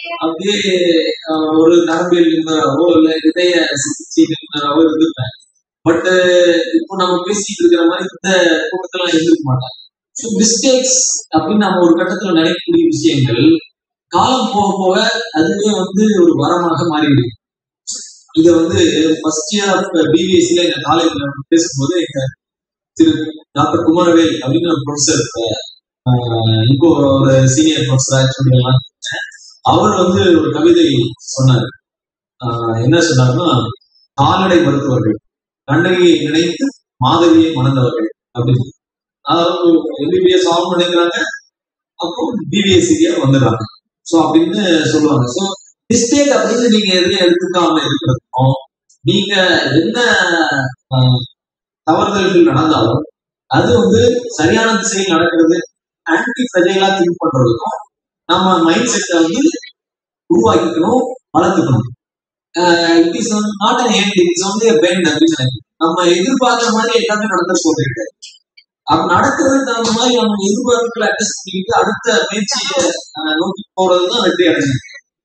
அப்படியே ஆஹ், ஒரு நரம்பியல் நிபுணராகவோ இல்ல இதய சிகிச்சை நிபுணராகவோ இருந்திருப்பேன் பட் இப்போ நம்ம பேசிட்டு இருக்கிற மாதிரி இந்த கூட்டத்தெல்லாம் இருந்திருக்க மாட்டேன் ஸோ மிஸ்டேக்ஸ் அப்படின்னு நம்ம ஒரு கட்டத்துல நினைக்கக்கூடிய விஷயங்கள் காலம் போக போக அதுவே வந்து ஒரு வரமாக மாறிடுது இதை வந்து ஃபர்ஸ்ட் இயர் ஆஃப் பிபிஎஸ்சியில் எங்க காலேஜ்ல பேசும்போது எங்க திரு டாக்டர் குமாரவேல் அப்படின்னு ஒரு ப்ரொஃபஸர் இப்போ ஒரு சீனியர் ப்ரொஃபஸர் சொல்லலாம் அவர் வந்து ஒரு கவிதை சொன்னார் ஆஹ் என்ன சொன்னார்னா கால்நடை மருத்துவர்கள் கண்ணகியை நினைத்து மாதவியை மணந்தவர்கள் அப்படின்னு அதாவது எம்பிபிஎஸ் ஆகும் நினைக்கிறாங்க அப்போ பிபிஎஸ்சிக்கு வந்துடுறாங்க ஸோ அப்படின்னு சொல்லுவாங்க ஸோ மிஸ்டேக் அப்படின்னு நீங்க எதுலையும் எடுத்துக்காம இருக்கிறதுக்கும் நீங்க என்ன ஆஹ், தவறுதல்கள் நடந்தாலும் அது வந்து சரியான திசையில் நடக்கிறது ஆன்டி ஃப்ரெஜைலா திங்க் பண்றதுக்கும் நம்ம மைண்ட் செட்டை வந்து உருவாக்கிக்கணும் வளர்த்துக்கணும் it is not an end it is only bend அப்படின்னு நினைக்கிறேன். நம்ம எதிர்பார்த்த மாதிரி எல்லாமே நடந்து போகிறது அப்ப நடக்கிறதுக்கு தகுந்த மாதிரி நம்ம எதிர்பார்ப்புகளை அட்ஜஸ்ட் பண்ணிட்டு அடுத்த முயற்சியை ஆஹ், நோக்கி போறதுதான் வெற்றி அடைஞ்சது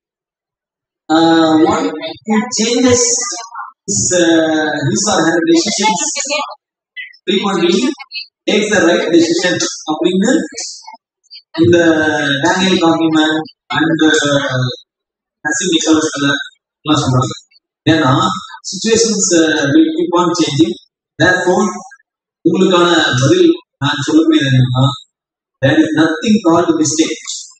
what changes is uh, his or her decisions frequently takes the right decision அப்படின்னு இந்த Daniel Kahneman and Nassim Nicholas எல்லாம் சொல்றாங்க ஏன்னா situations will keep on changing therefore உங்களுக்கான பதில் நான் சொல்லக்கூடியது என்னன்னா there is nothing called mistake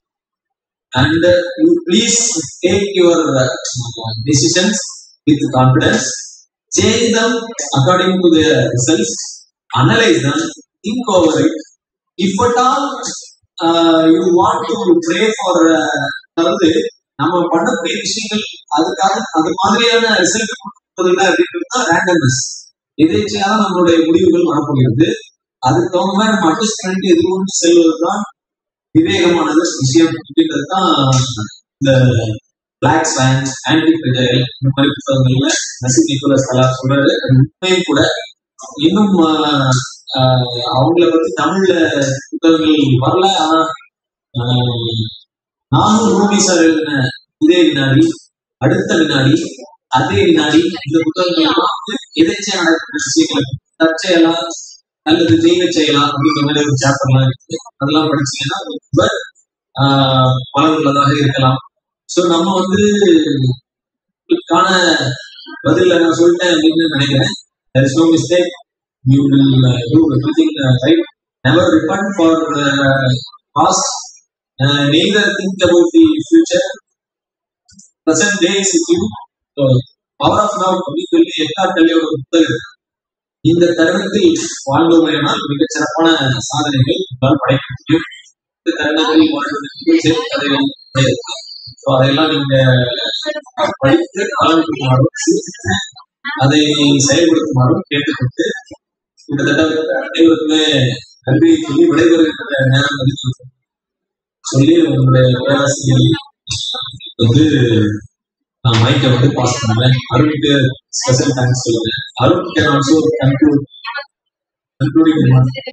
and uh, you please take your uh, decisions with confidence change them according to the results analyze them think over it if at all uh, you want to pray for uh, அதாவது நம்ம பண்ணக்கூடிய விஷயங்கள் அதுக்காக அது மாதிரியான ரிசல்ட் கொடுப்பதில்லை அப்படின்றது தான் ரேண்டம்னஸ் எதேச்சையாக நம்மளுடைய முடிவுகள் வரப்போகிறது அதுக்கு தகுந்த மாதிரி நம்ம அட்ஜஸ்ட் பண்ணிட்டு எதிர்கொண்டு செல்வது தான் விவேகமானது விஷயம் அப்படின்றது தான் இந்த பிளாக் சயின்ஸ் ஆன்டி ஃபிரஜைல் இந்த மாதிரி புத்தகங்கள்ல நசீப் நிக்கோலஸ் கலார் சொல்றாரு அது உண்மையும் கூட இன்னும் ஆஹ், ஆஹ், அவங்கள பத்தி தமிழ்ல புத்தகங்கள் வரல ஆனா ஆஹ், நானும் ரூபி சார் எழுதின இதே வினாடி அடுத்த வினாடி அதே வினாடி இந்த புத்தகங்கள் எல்லாம் வந்து எதிர்ச்சியா நடக்கிற விஷயங்கள் தற்செயலா அல்லது தெய்வ செயலா அப்படிங்கிற மாதிரி ஒரு சாப்டர்லாம் இருக்கு அதெல்லாம் படிச்சீங்கன்னா ரொம்ப ஆஹ், பலனுள்ளதாக இருக்கலாம் ஸோ நம்ம வந்து இதுக்கான பதில நான் சொல்லிட்டேன் அப்படின்னு நினைக்கிறேன் there is no mistake you will uh, do everything uh, right never repent for uh, past uh, neither think about the future present day is with you so power of now அப்படின்னு சொல்லி எட்டார் கல்வியோட புத்தகம் இருக்கு. இந்த தருணத்தில் வாழ்ந்தோமையானால் மிகச் சிறப்பான சாதனைகள் உங்களால் படைக்க முடியும் இந்த தருணத்தில் வாழ்வதற்கு சேர்த்து கதைகள் கிடையாது ஸோ அதையெல்லாம் நீங்க படித்து ஆரம்பிக்குமாறும் அதை செயல்படுத்துமாறும் கேட்டுக்கொண்டு கிட்டத்தட்ட அனைவருக்குமே நன்றியை சொல்லி விடைபெறுகின்ற நேரம் வந்து சொல்லி உங்களுடைய பேராசிரியர் வந்து நான் மைக்கை வந்து பாஸ் பண்ணுவேன் அருணுக்கு ஸ்பெஷல் தேங்க்ஸ் சொல்லுவேன் Arun can also conclude concluding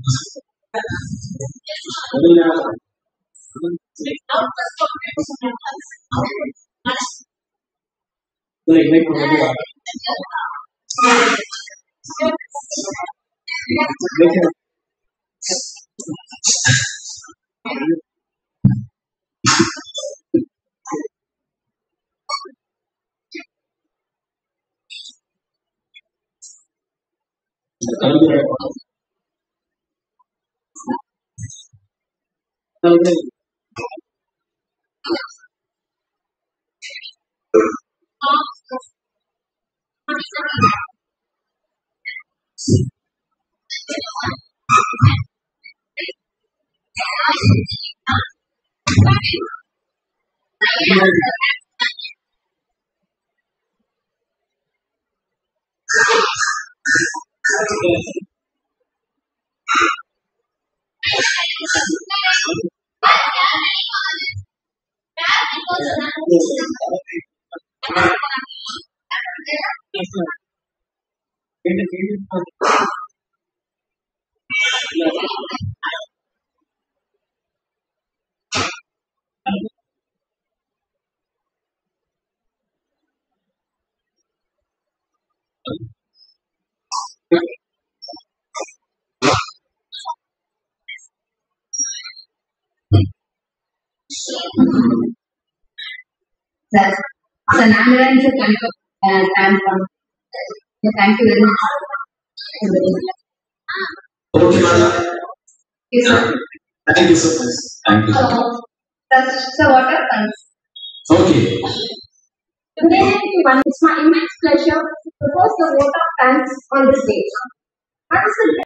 இதுல இன்வைட் பண்ணது அதாவது என்ன கேள்வி சார் சார் நாங்க தான் சார் கண்டிப்பா பிளான் பண்ணோம் thank you very much okay madam sir thank you so much thank you sir what are thanks okay Today, everyone, it's my immense pleasure to propose the vote of thanks on this day. Thanks to